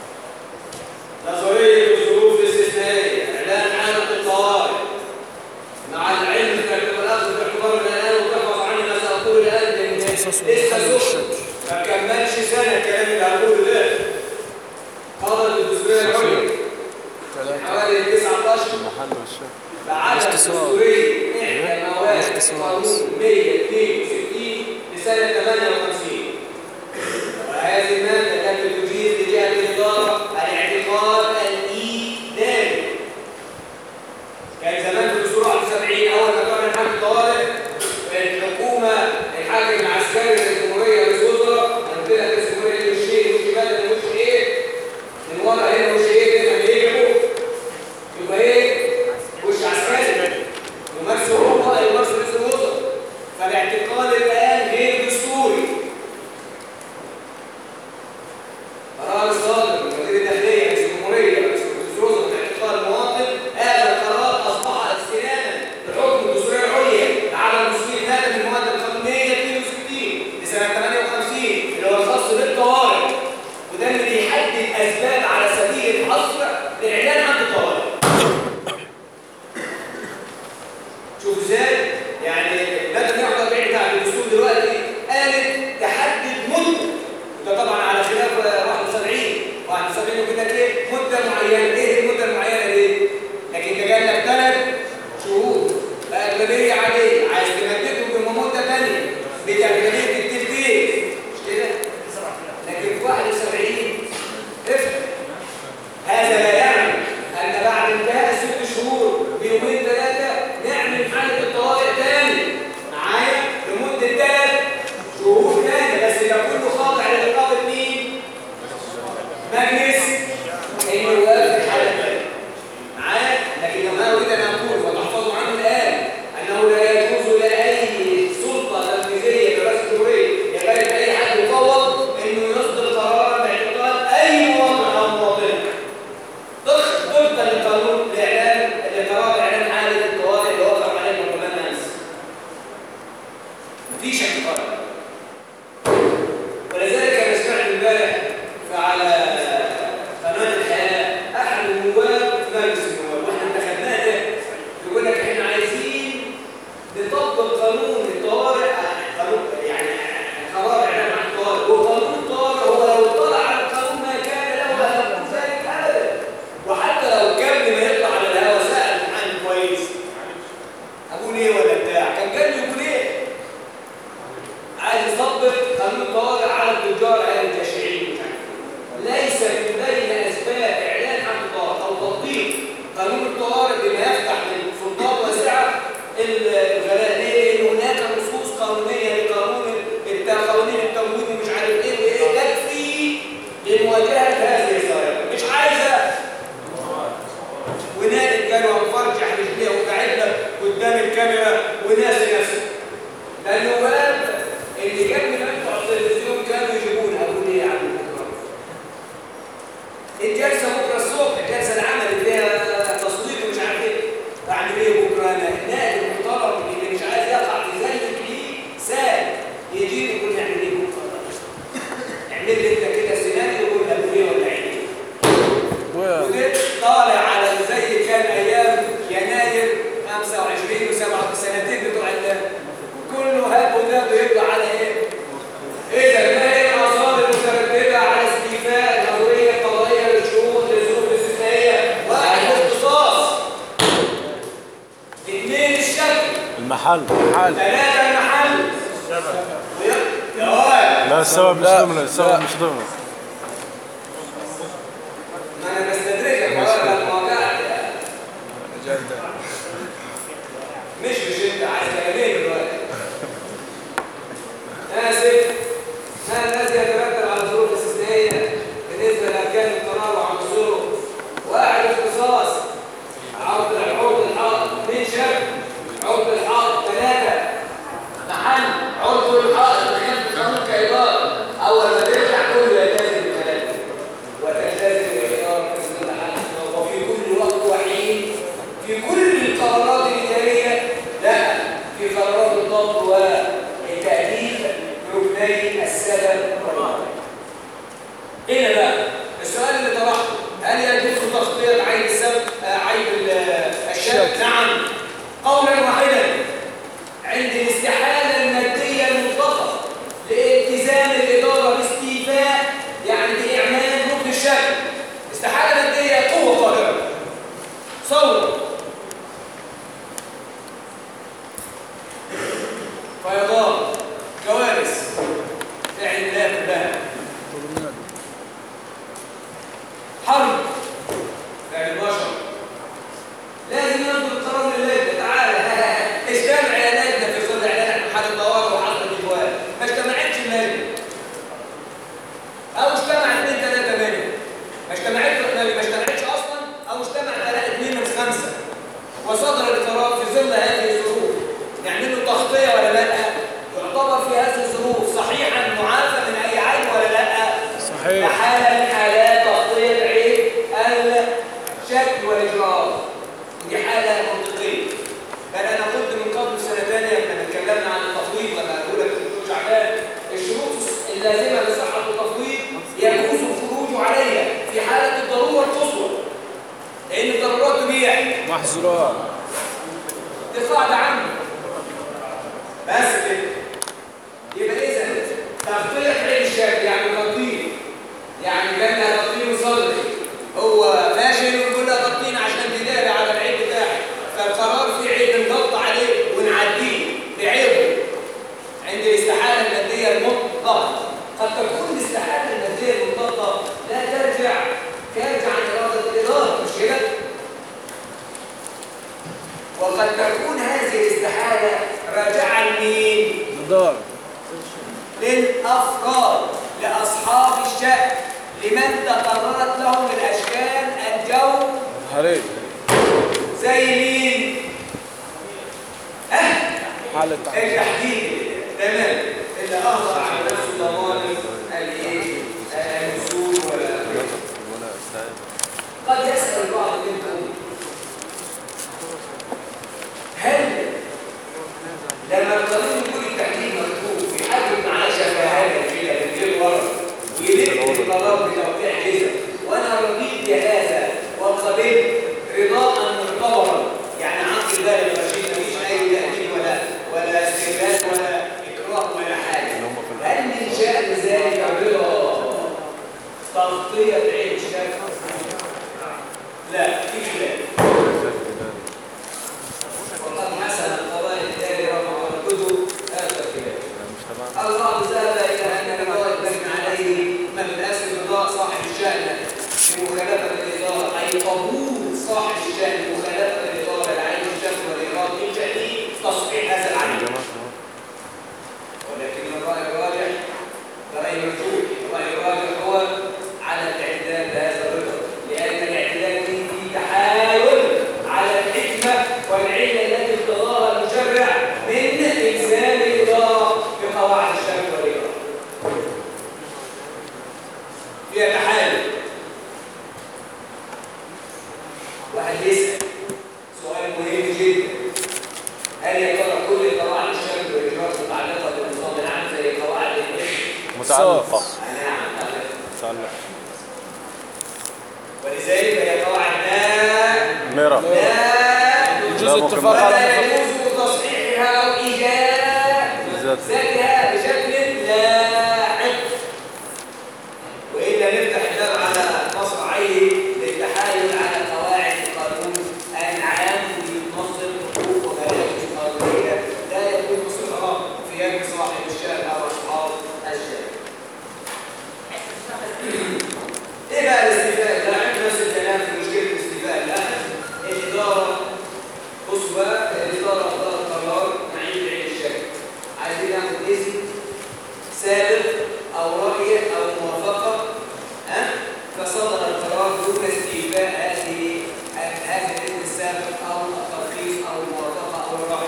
نظرية الظروف الاستثنائية إعلان حالة الطوارئ مع العلم تكتب الأخذ في اعتبار من الآن وتحفظ عني ما سأقول الآن لأن لسه سخن ما كملش سنة الكلام اللي هقوله ده قرر الدستورية العليا ثلاثة حوالي 19 محل الشكل بعدد الاختصار. دستوري إحدى مواد الاختصار. قانون 162 لسنة 58 وهذه المادة التي تجيز لجهة الإدارة الاعتقاد الإيداري كان زمان في الدستور 71 أول ما كان الحاكم الطوارئ الحكومة الحاكم العسكري للجمهورية رئيس وزراء أنا قلت لك رئيس الجمهورية مش شيء مش بدل مش إيه من ورا هنا مش إيه كده لما يجوا يبقى إيه وش عسكري يمارس هو يمارس رئيس الوزراء فالاعتقال الآن غير دستوري قرار صادر من وزير الداخلية رئيس الجمهورية رئيس الوزراء باعتقال المواطن هذا القرار أصبح استنادا لحكم الدستورية العليا على المسؤولين هذا من المواد القانونية 62 لسنة 58 اللي هو الخاص بالطوارئ وده اللي بيحدد أسباب على سبيل الحصر للإعلان عن الطوارئ شوف ازاي يعني الماده 141 بتاع الدستور دلوقتي قالت تحدد مده وده طبعا على خلاف 71 71 وكده ايه مده معينه ايه المده المعينه دي لكن ده جاي لك ثلاث شهور باغلبيه عاديه عايز تمدده بمده ثانيه باغلبيه التلتين مش كده لكن في 71 افهم هذا لا يعني أن بعد انتهاء ست شهور بيومين ثلاثة نعمل حالة جنيه ولا بتاع كان جاي يقول ايه عايز يطبق قانون الطوارئ على التجار على التشريعين مش عارف إيه. ليس من بين اسباب اعلان عن الطوارئ او تطبيق قانون الطوارئ بما يفتح للسلطات واسعه الغلاء ليه؟ لان هناك نصوص قانونيه لقانون الت- قوانين التموين ومش عارف ايه وايه تكفي لمواجهه هذه الظاهره مش عايزه ونائب كانوا مفرجح رجليه وقاعدنا قدام الكاميرا وناسي نفسه لانه بقى اللي كان بيفتحوا على التلفزيون كانوا يجيبون اقول ايه يا عم بكره الجلسه بكره الصبح الجلسه العمل اللي فيها تصويت ومش عارف ايه اعمل ايه بكره انا النائب المحترم اللي مش عايز يقع في زلة ليه سال يجي يقول نعمل ايه بكره اعمل لي انت كده سيناريو وقول ابو ايه ولا عين ايه و- وجيت طالع على زي كان ايام يناير 25 و7 السنتين بتوع ال- كله هاب وداب يطلع على ايه؟ اذا ما هي المصادر المترتبه على استيفاء الهويه القضائيه للشروط للظروف الاستثنائيه؟ واحد الاختصاص اثنين الشكل المحل حال ثلاثه المحل ويا- يا ولد لا السبب مش لا، ضمن لا. السبب مش ضمن ما انا بستدرجك ولا المواقع مجال ده مش مش انت عايز كلامين دلوقتي اسف ما الذي يترتب على الظروف الاستثنائيه بالنسبه لاركان القرار وعن اصوله واحد اختصاص عرض عرض الحائط اثنين شك عرض الحائط ثلاثه محل عرض الحائط خلف قانون كايجار اول ما ترجع كله يلتزم بثلاثه وتلتزم باختيار اسم المحل وفي كل وقت وحين في كل القرارات الاداريه لا في قرارات الضبط والتاديب ركني السبب والعقاب هنا بقى السؤال اللي طرحته هل يجوز تغطيه عين السبب آه، عين ال- الشك نعم قولا واحدا عند الاستحاله الماديه المطلقه لالتزام الاداره باستيفاء يعني باعمال ركن الشك استحاله ماديه قوه قاهره صور فيضان كوارث فعل الله كلها حرب فعل البشر لازم ينظر القرار لله تعالى اجتمع يا لجنه في ظل اعلان عن حاله طوارئ وحصل الجوال ما اجتمعتش اللجنه او اجتمع اثنين ثلاثه منهم ما اجتمعتش ما اجتمعتش اصلا او اجتمع ثلاثه اثنين من خمسه وصدر القرار في ظل هذه الظروف نعمل له تغطيه ولا لا يعتبر في هذه الظروف صحيحا معافى من اي عيب ولا لا صحيح كحاله من حالات تغطيه عيب الشك والاجراءات دي حاله منطقيه بل انا قلت من قبل سنه ثانيه لما اتكلمنا عن التفويض لما اقول لك الدكتور شعبان الشروط اللازمه لصحه التفويض يجوز الخروج عليها في حاله الضروره القصوى لان الضرورات تبيح محظورات دي قاعده عامه بس كده يبقى اذا تغطيه عين الشك يعني تغطيه يعني كان لها تغطيه صدري هو ماشي ويقول لها غطينا عشان تداري على العيب بتاعي فالقرار فيه عيب نغطي عليه ونعديه بعيبه عند الاستحاله الماديه المطلقه قد تكون الاستحاله الماديه المطلقه لا ترجع ترجع عن اراده الاداره مش كده؟ وقد تكون هذه الاستحاله راجعه لمين؟ نضال للأفراد لأصحاب الشأن لمن تقررت لهم الأشكال الجو حريق زي مين؟ أه حالة التحديد تمام اللي أخضر على نفسه ضمان الإيه؟ الوصول ولا قد يسأل البعض منكم هل لما القانون يكون التحديد مكتوب في حد معاه شفاهات كده من غير ورق ويلف القرار بتوقيع كذا وانا رضيت بهذا وقبلت رضاء معتبرا يعني عقد الله الرشيد مفيش اي تأديب ولا ولا استغلال ولا اكراه ولا حاجه هل من شأن تعلق تعلق ولذلك هي قواعد لا مرة لا يجوز لا، ممكن اتفاق على ولا مخالفة. يجوز تصحيحها او بالذات. ايجازها بشكل لاحق والا نفتح الباب على مصراعيه للتحايل على قواعد القانون العام في منظم حقوق ومراكز قانونيه لا يكون صفه في يد صاحب الشأن او اصحاب الشأن. ايه بقى الاستيفاء اللاحق؟ نفس الكلام في مشكله الاستيفاء اللاحق الاداره بص بقى الاداره اصدرت قرار معين بعين الشركه عايزين ناخد اذن سابق او راي او موافقه ها فصدر القرار دون استيفاء هذه هذا الاذن السابق او الترخيص او الموافقه او الراي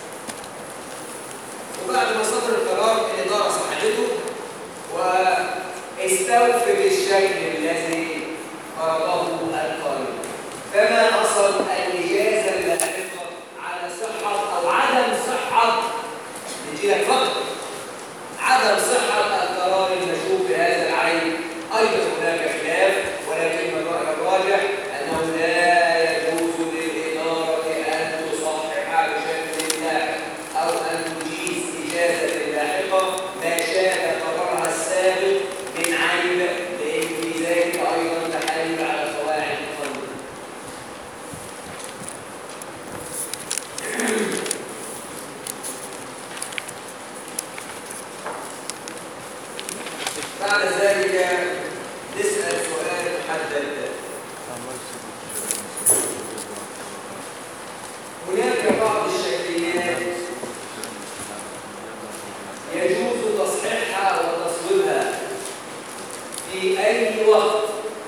وبعد ما صدر القرار الاداره صححته واستوفت الشيء الذي فرضه القانون فما أصل الإجازة اللاحقة على صحة أو عدم صحة نجي لك فقط عدم صحة القرار المشهور بهذا العين أيضا هناك خلاف ولكن الرأي الراجح أنه لا يجوز للإدارة أن تصحح بشكل لاحق أو أن تجيز إجازة لاحقة ما شاء قرارها السابق من عيب لأن في ذلك أيضا تحايل على قواعد القانون بعد ذلك نسأل سؤال محدد هناك بعض الشكليات يجوز تصحيحها وتصويبها في أي وقت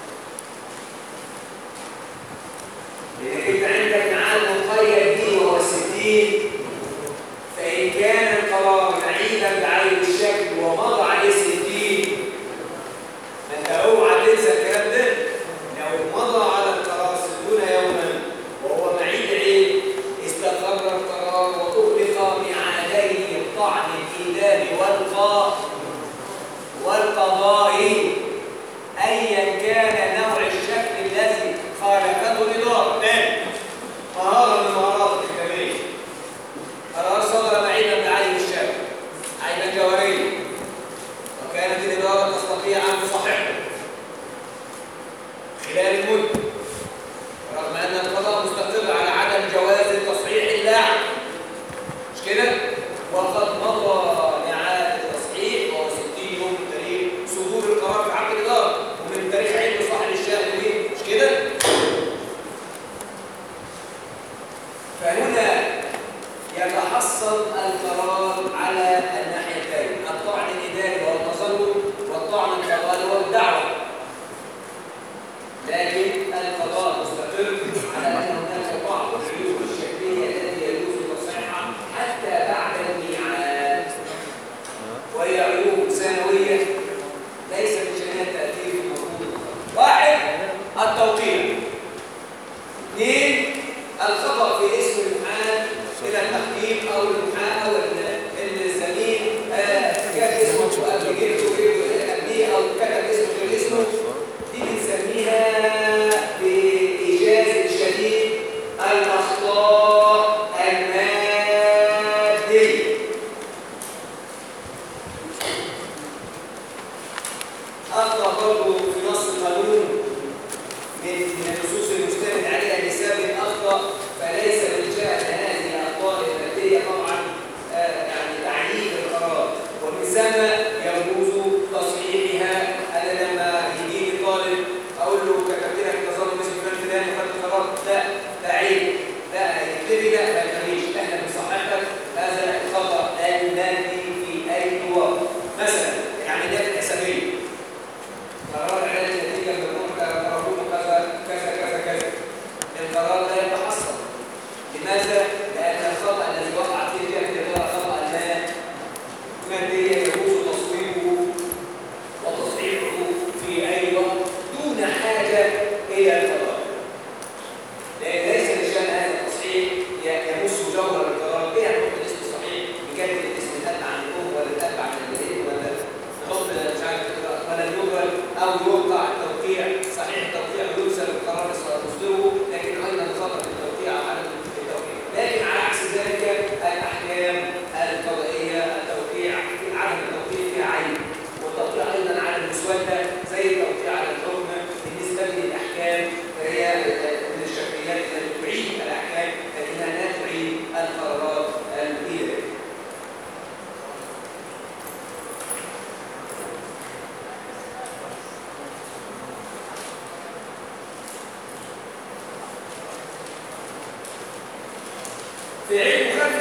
لأنك أنت عندك ميعاد مقيد به وهو الستين فإن كان القرار بعيدا بعين الشكل ومضى عليه الستين ما انت اوعى تنسى الكلام ده لو مضى على القرار ستون يوما وهو بعيد عين استقر القرار وأغلق ميعادي الطعن الإيلام والقاء والقضاء أيا كان نوع الشكل الذي خالفته الإدارة ثاني مهارة من مهارات الكمية قرار صدر بعيدا بعين الشكل عينا جوهرية وكانت الإدارة تستطيع أن تصححه خلال المدة رغم أن القضاء مستقر على عدم جواز التصحيح اللاحق مش كده؟ وقد مضى ميعاد التصحيح وهو 60 يوم من تاريخ صدور القرار في عقد الإدارة ومن تاريخ علم صاحب الشأن به مش كده؟ فهنا يتحصل القرار على الناحيتين الطعن الإداري وهو التظلم والطعن القضائي والدعوة لكن القضاء مستقر على أن هناك بعض العيوب الشكلية التي يجوز تصحيحها حتى بعد الميعاد وهي عيوب ثانوية ليس من شأنها التأثير في المفروض واحد التوقيع اثنين الخطأ في اسم المحامي إلى التحكيم أو المحامي أو ال- الزميل آه، كتب اسمه قبل جده قبليه أو كتب اسمه غير اسمه دي بنسميها بإيجاز شديد الأخطاء المادية أخطأ برضه في نص القانون من من النصوص المستند عليها لسبب أخطأ فليس من شأن هذه الأخطاء المادية طبعا آه،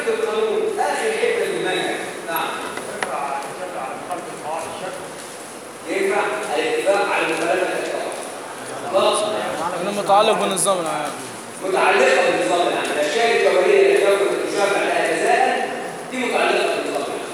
القانون اخر حته في المنهج نعم ينفع الاتفاق على المخالفه الاتفاق خلاص انا متعلق بالنظام العام متعلقه بالنظام العام الاشياء الجوهريه اللي يجب الشرع لها جزاء دي متعلقه بالنظام العام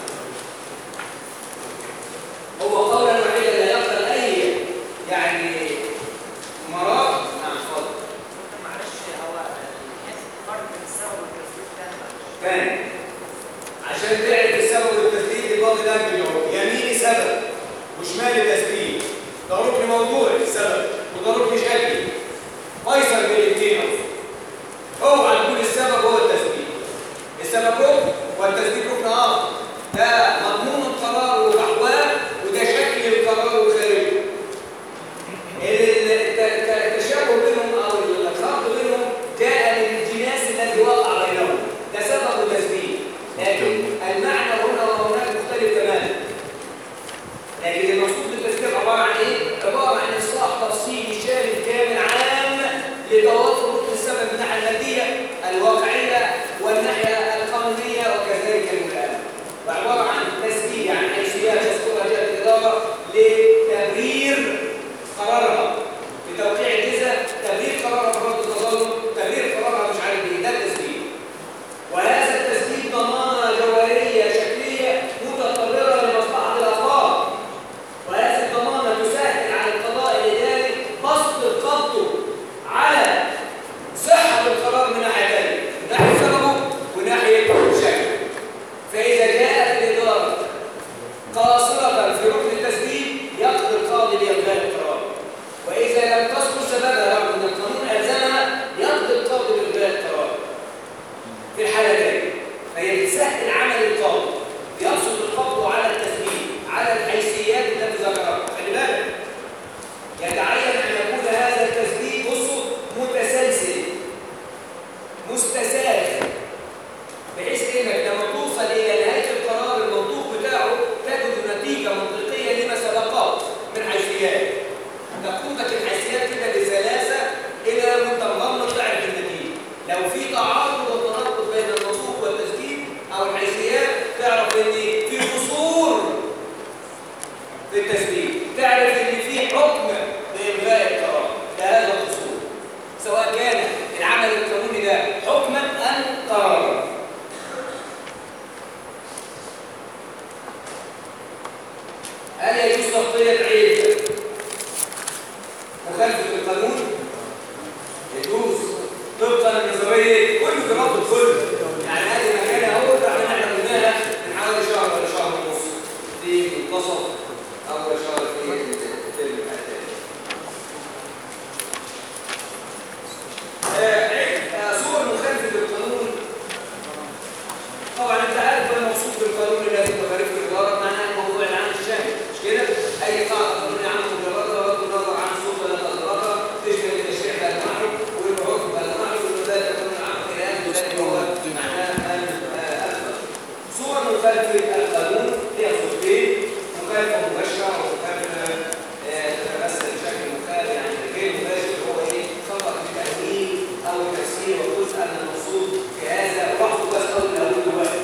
هو قولا واحدا لا يقبل اي يعني مرار نعم اتفضل معلش هو فرق بين السبب والتسبيب ده تاني عشان تعرف السبب والتسبيب الباطل ده بالجواب يميني سبب وشمالي تسبيب ده ركن موضوعي السبب وده ركن شكلي فيصل بين الاثنين اوعى تقول السبب هو التسبيب السبب ركن والتسبيب ركن اخر ده مضمون القرار واحوال وده شكل القرار وخارجه ال- الت- الت- التشابه بينهم او الخلط بينهم جاء من الجناس الذي وقع بينهم ده سبب وتسبيب لكن المعنى هنا وهناك مختلف تماما لكن المقصود بالتسبيب عباره عن ايه؟ عباره عن اصلاح تفصيلي شامل كامل عام لتوافر ركن السبب من الناحيه الماديه الواقعيه والناحيه القانونيه وكذلك المكافاه وعباره عن تسبيب عن حيثيات تذكرها جهه الاداره لتبرير قرارها بتوقيع الجزاء تبرير قرارها برد التظلم تبرير قرارها مش عارف ايه ده التسبيب وهذا التسبيب ضمانه جوهريه شكليه متقرره لمصلحه الافراد وهذه الضمانه تسهل على القضاء الاداري بسط القبض على صحه القرار من ناحيتين من ناحيه سببه وناحيه شكله فاذا جاءت الاداره قاصرة في ركن التسبيب يقضي القاضي بإلغاء القرار وإذا لم تذكر سببها رغم أن القانون ألزمها يقضي القاضي بإلغاء القرار في الحالتين فهي بتسهل عمل القاضي يقصد القبض على التسبيب على الحيثيات التي ذكرها خلي بالك يتعين أن يكون هذا التسبيب بصوا متسلسل مستساغ بحيث انك لما توصل الى نهايه القرار المنطوق بتاعه تجد نتيجه منطقيه لما سبقه من حيثيات تقودك الحيثيات كده بسلاسه الى وانت مغمض تعرف النتيجه لو في تعارض وتناقض بين المنطوق والتسجيل او الحيثيات تعرف ان في قصور في التسجيل تعرف ان في حكم بإلغاء القرار ده هذا القصور سواء كان العمل القانوني ده حكما ام قرارا هل يجوز تغطية عيب مخالفة القانون؟ يجوز طبقا لنظرية كل جراب الكل يعني هذه مكانة أول رغم احنا قلناها من حوالي شهر ولا شهر ونص في منتصف أول شهر في الترم الثاني. آه، عيب، آه، صور مخالفة للقانون طبعا انت عارف ما المقصود بالقانون الذي تخالف الاداره معناه الموضوع العام الشامل مش كده؟ اي قاعده قانونيه عامه مجرده بغض النظر عن السلطه التي اصدرتها تشمل التشريع بالمعروف والعرف بالمعروف وذلك القانون العام الى اخره ذلك هو معناه الأكبر. صور مخالفه القانون هي صورتين مخالفه مباشره ومخالفه آه، تتمثل بشكل مخالف يعني غير مباشر هو ايه؟ خطا في التأويل او التفسير وجزء من المقصود في هذا وحده بس اول ما اقول دلوقتي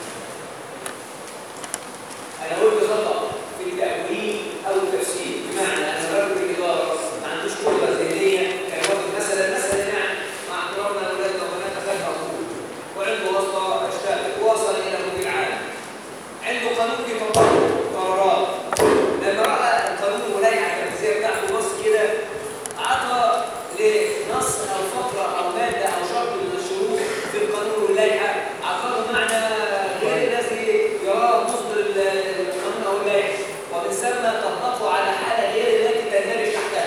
انا قلت خطا في التأويل او التفسير بمعنى ان رجل الاداره ما عندوش قدره ذهنيه كان واخد مثلا مثلا يعني مع احترامنا لاولادنا وبناتنا خد مقبول وعنده واسطه اشتغل ووصل الى مدير عام عنده قانون بيطبقه قرارات لما راى القانون واللائحه التنفيذيه بتاعته بص كده عطى لنص او فقره او ماده او شرط من الشروط في القانون واللائحه عطاه معنى غير الذي يراه مصدر ال- القانون او اللائحه ومن ثم طبقه على حاله غير التي تندرج تحتها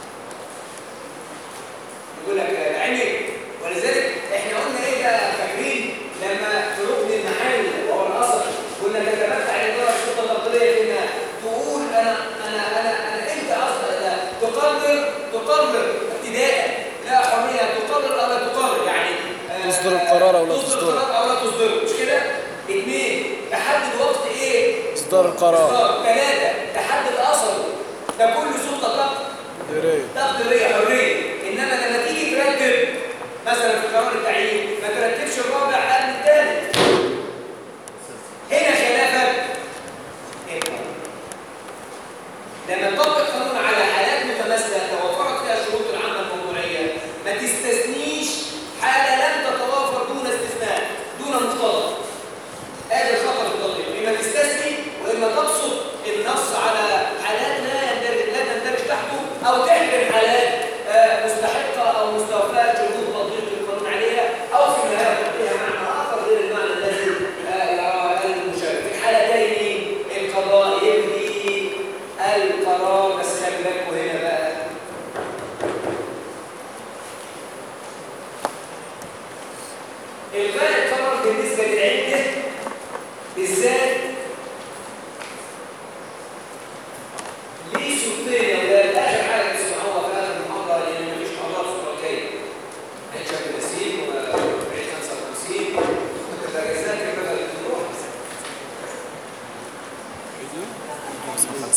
يقول لك عيني ولذلك احنا قلنا ايه بقى فاكرين لما في ركن المحل وهو الاصل كنا نتمتع الاداره السلطه التقديريه في انها تقول انا انا انا انا انت اصلا لا تقرر تقرر ابتداء لا حريه تقرر او لا تقرر يعني آه، تصدر القرار أو لا تصدر تصدره. القرار او لا تصدره مش كده؟ اثنين تحدد وقت ايه؟ اصدار القرار إصدار. ثلاثه تحدد اثره ده كل سلطه تقدر ديريه تقديريه حريه انما لما تيجي ترتب مثلا في قرار التعيين ما ترتبش الرابع قبل الثالث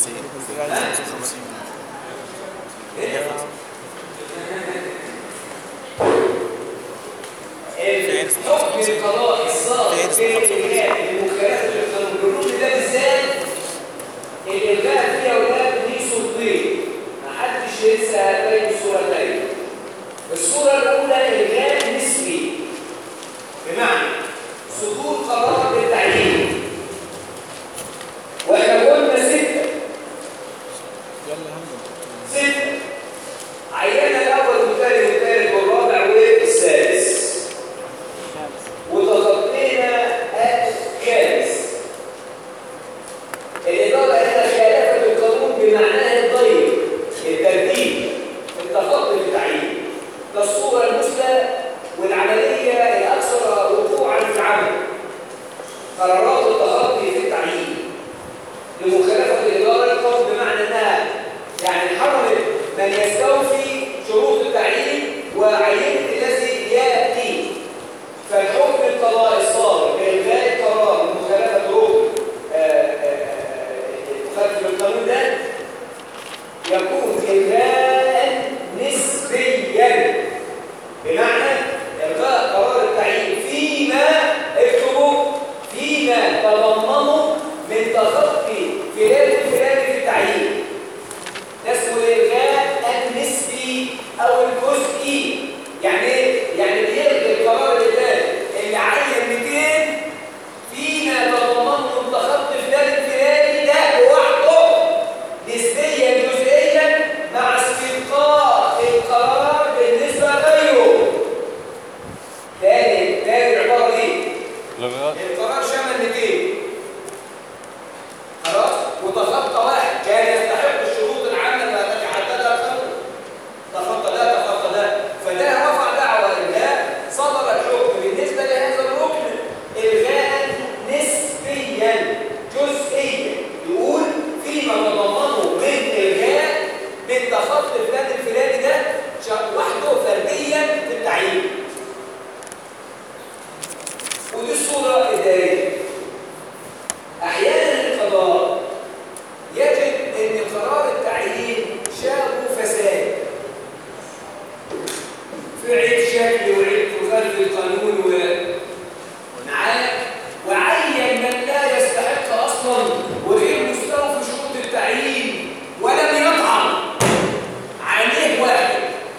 الحكم القضاء الصادر في الإلغاء المخالفة للقانون بالركن ده بالذات الإلغاء فيه أولاد ليه صورتين محدش ينسى هاتين الصورتين الصورة الأولى إلغاء نسبي بمعنى صدور قرار بالتعيين واحنا قلنا ستة ستة عينا الأول والثاني والثالث والرابع والسادس وتخطينا الخامس الإدارة هنا خالفت القانون بمعناه الضيق الترتيب التخطي في التعيين ده الصورة المثلى والعملية الأكثر وقوعا في العمل قرارات التخطي في التعيين لمخالفة الإدارة القوم بمعنى أنها يعني حرمت من يستوفي شروط التعيين وعينت الذي يأتي فالحكم القضاء الصادر بإلغاء القرار بمخالفة ركن آه، آه، آه، مخالفة القانون ده يكون إلغاء نسبيا بمعنى إلغاء قرار التعيين فيما اكتبوا فيما تضمنه من تخطي فلان الفلاني في التعيين ده اسمه الإلغاء النسبي أو الجزئي يعني إيه؟ يعني بيلغي القرار اللي اللي عين 200 فيما تضمنه من تخطي فلان الفلاني ده لوحده نسبيا جزئيا مع استبقاء القرار بالنسبة لغيره تاني تاني العبارة دي لغاية القرار شمل 200 خلاص وتخطى واحد كان يستحق الشروط العامة التي حددها القانون تخطى ده تخطى ده فده رفع دعوة إلغاء صدر الحكم بالنسبة لهذا الركن إلغاء نسبيا جزئيا يقول فيما تضمنه من إلغاء من تخطي فلان الفلاني ده ش- وحده فرديا في التعيين ودي الصورة الإدارية أحيانا القضاء يجد أن قرار التعيين شابه فساد في عيب شكل وعيب مخالف القانون و معاه وعين من لا يستحق أصلا وغير مستوى في شروط التعيين ولم يطعن عليه واحد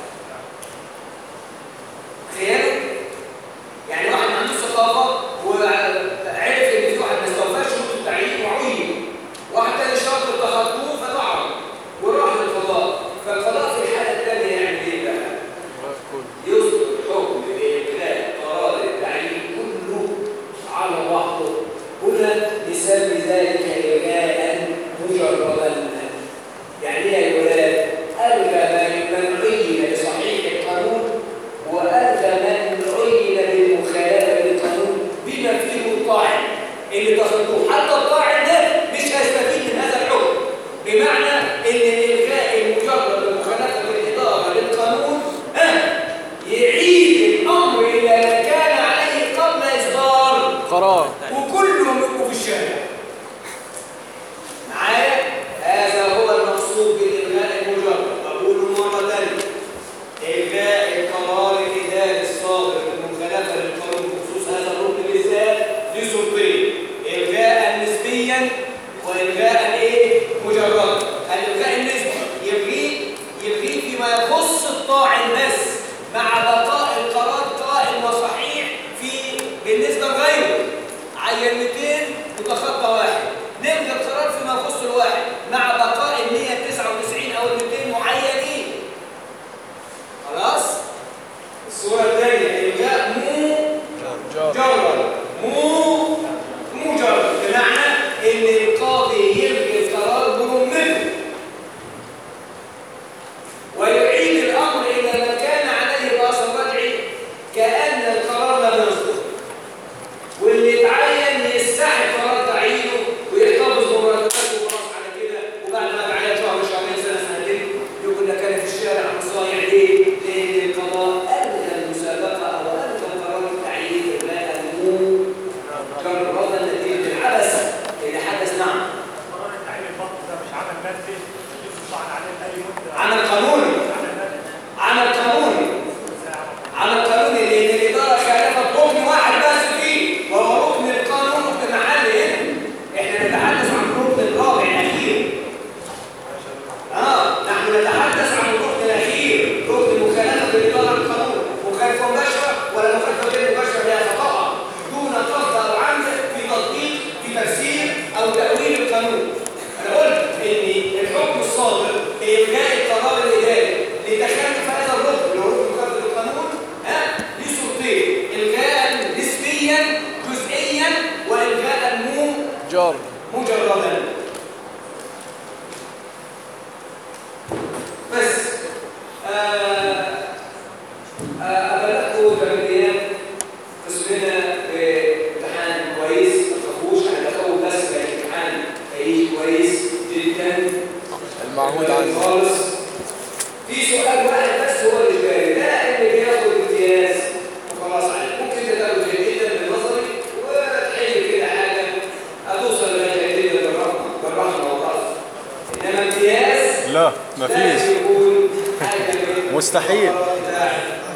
تخيلوا يعني واحد ما عندوش ثقافه وعرف ان في واحد ما استوفاش شروط التعيين وعين واحد تاني شرط تخطوه فطعن وراح للقضاء فالقضاء في الحاله الثانيه يعمل ايه بقى؟ يصدر حكم بإلغاء قرار التعيين كله على بعضه هنا نسمي ذلك إلغاء مجردا يعني ايه يا ولاد؟ ألغى من عين بصحيح القانون وألغى من عين بالمخالفة للقانون بما فيه الطاعن اللي تخطوه حتى الطاعن ده مش هيستفيد من هذا الحكم بمعنى ان الالغاء المجرد بمخالفه الاداره للقانون ها يعيد الامر الى ما كان عليه قبل اصدار قرار وكلهم يبقوا في الشارع معايا هذا هو المقصود بالإلغاء المجرد أقول مرة ثانية إلغاء القرار الإداري الصادر بالمخالفة للقانون بخصوص هذا الركن بالذات ليه صورتين إلغاء نسبيا وإلغاء إيه؟ مجرد الإلغاء النسبي يلغيه يلغيه فيما يخص الطاعن بس مع بقاء القرار قائم وصحيح في بالنسبة لغيره عين 200 وتخطى واحد نلغي القرار فيما يخص الواحد مع بقاء ال 199 او ال 200 معينين خلاص الصورة الثانية إلغاء مجرد مو مجرد بمعنى إن القاضي يلغي القرار برمته ويعيد الأمر إلى ما كان عليه بأصل رجعي كأن القرار لم يصدر واللي اتعين يستحق قرار تعيينه ويحتفظ بمرتباته وخلاص على كده وبعد ما اتعين شهر شهرين سنه سنتين يقول لك انا في الشارع مصايع ليه؟ لان القضاء الغى المسابقه او الغى قرار التعيين الغاء مجردا نتيجه العبث اللي حدث نعم قرار التعيين البطل ده مش عمل عمل قانوني عمل قانوني عمل قانوني لان الاداره خالفت ركن واحد بس فيه وهو ركن القانون ركن محلي هنا احنا نتحدث عن الركن الرابع الاخير اه نحن نتحدث عن الركن الاخير ركن مخالفه الاداره للقانون مخالفه مباشره ولا مخالفه غير مباشره لها فقط دون قصد او عمد في تطبيق في تفسير او تاويل القانون انا قلت ان الحكم الصادر الغاء القرار الاداري لتخلف هذا الركن اللي هو ركن مخالفه للقانون ها ليه صورتين الغاء نسبيا جزئيا والغاء مو جار مجردا بس آه، آه، أبلغكم تمرينات قسمنا بامتحان كويس ما تخافوش انا بخوف بس الامتحان هيجي كويس جدا المعهود عنه خالص في سؤال واحد بس هو اللي بالي ده اللي بياخد امتياز وخلاص عليك ممكن انت تاخد جيدا من نظري وتحل كده حاجه هتوصل لغايه جيدا بالرحمه بالرحمه والرأس انما امتياز لا مفيش لازم يكون حاجه من مستحيل. القرار بتاع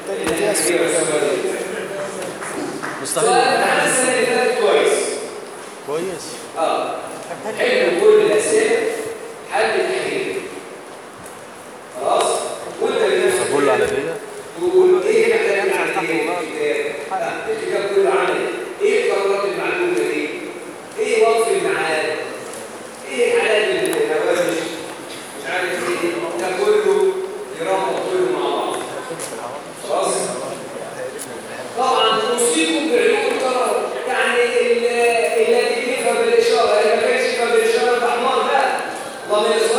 مستحيل سؤال امتحان السنه اللي فاتت كويس كويس اه حل كل الاسئله حل التحليل خلاص وانت بنفسك اقول له على دي تقول ايه محتاج نعمل ايه الكتاب كله عمل ايه قرارات المعلومه دي ايه وقف المعاد ايه حالات الهوامش مش عارف ايه ده كله يربط كله مع بعض خلاص طبعا اوصيكم بعلوم القرار يعني ال- الذي يفهم بالاشاره اللي ما كانش يفهم بالاشاره ده حمار بقى الله ما يصلح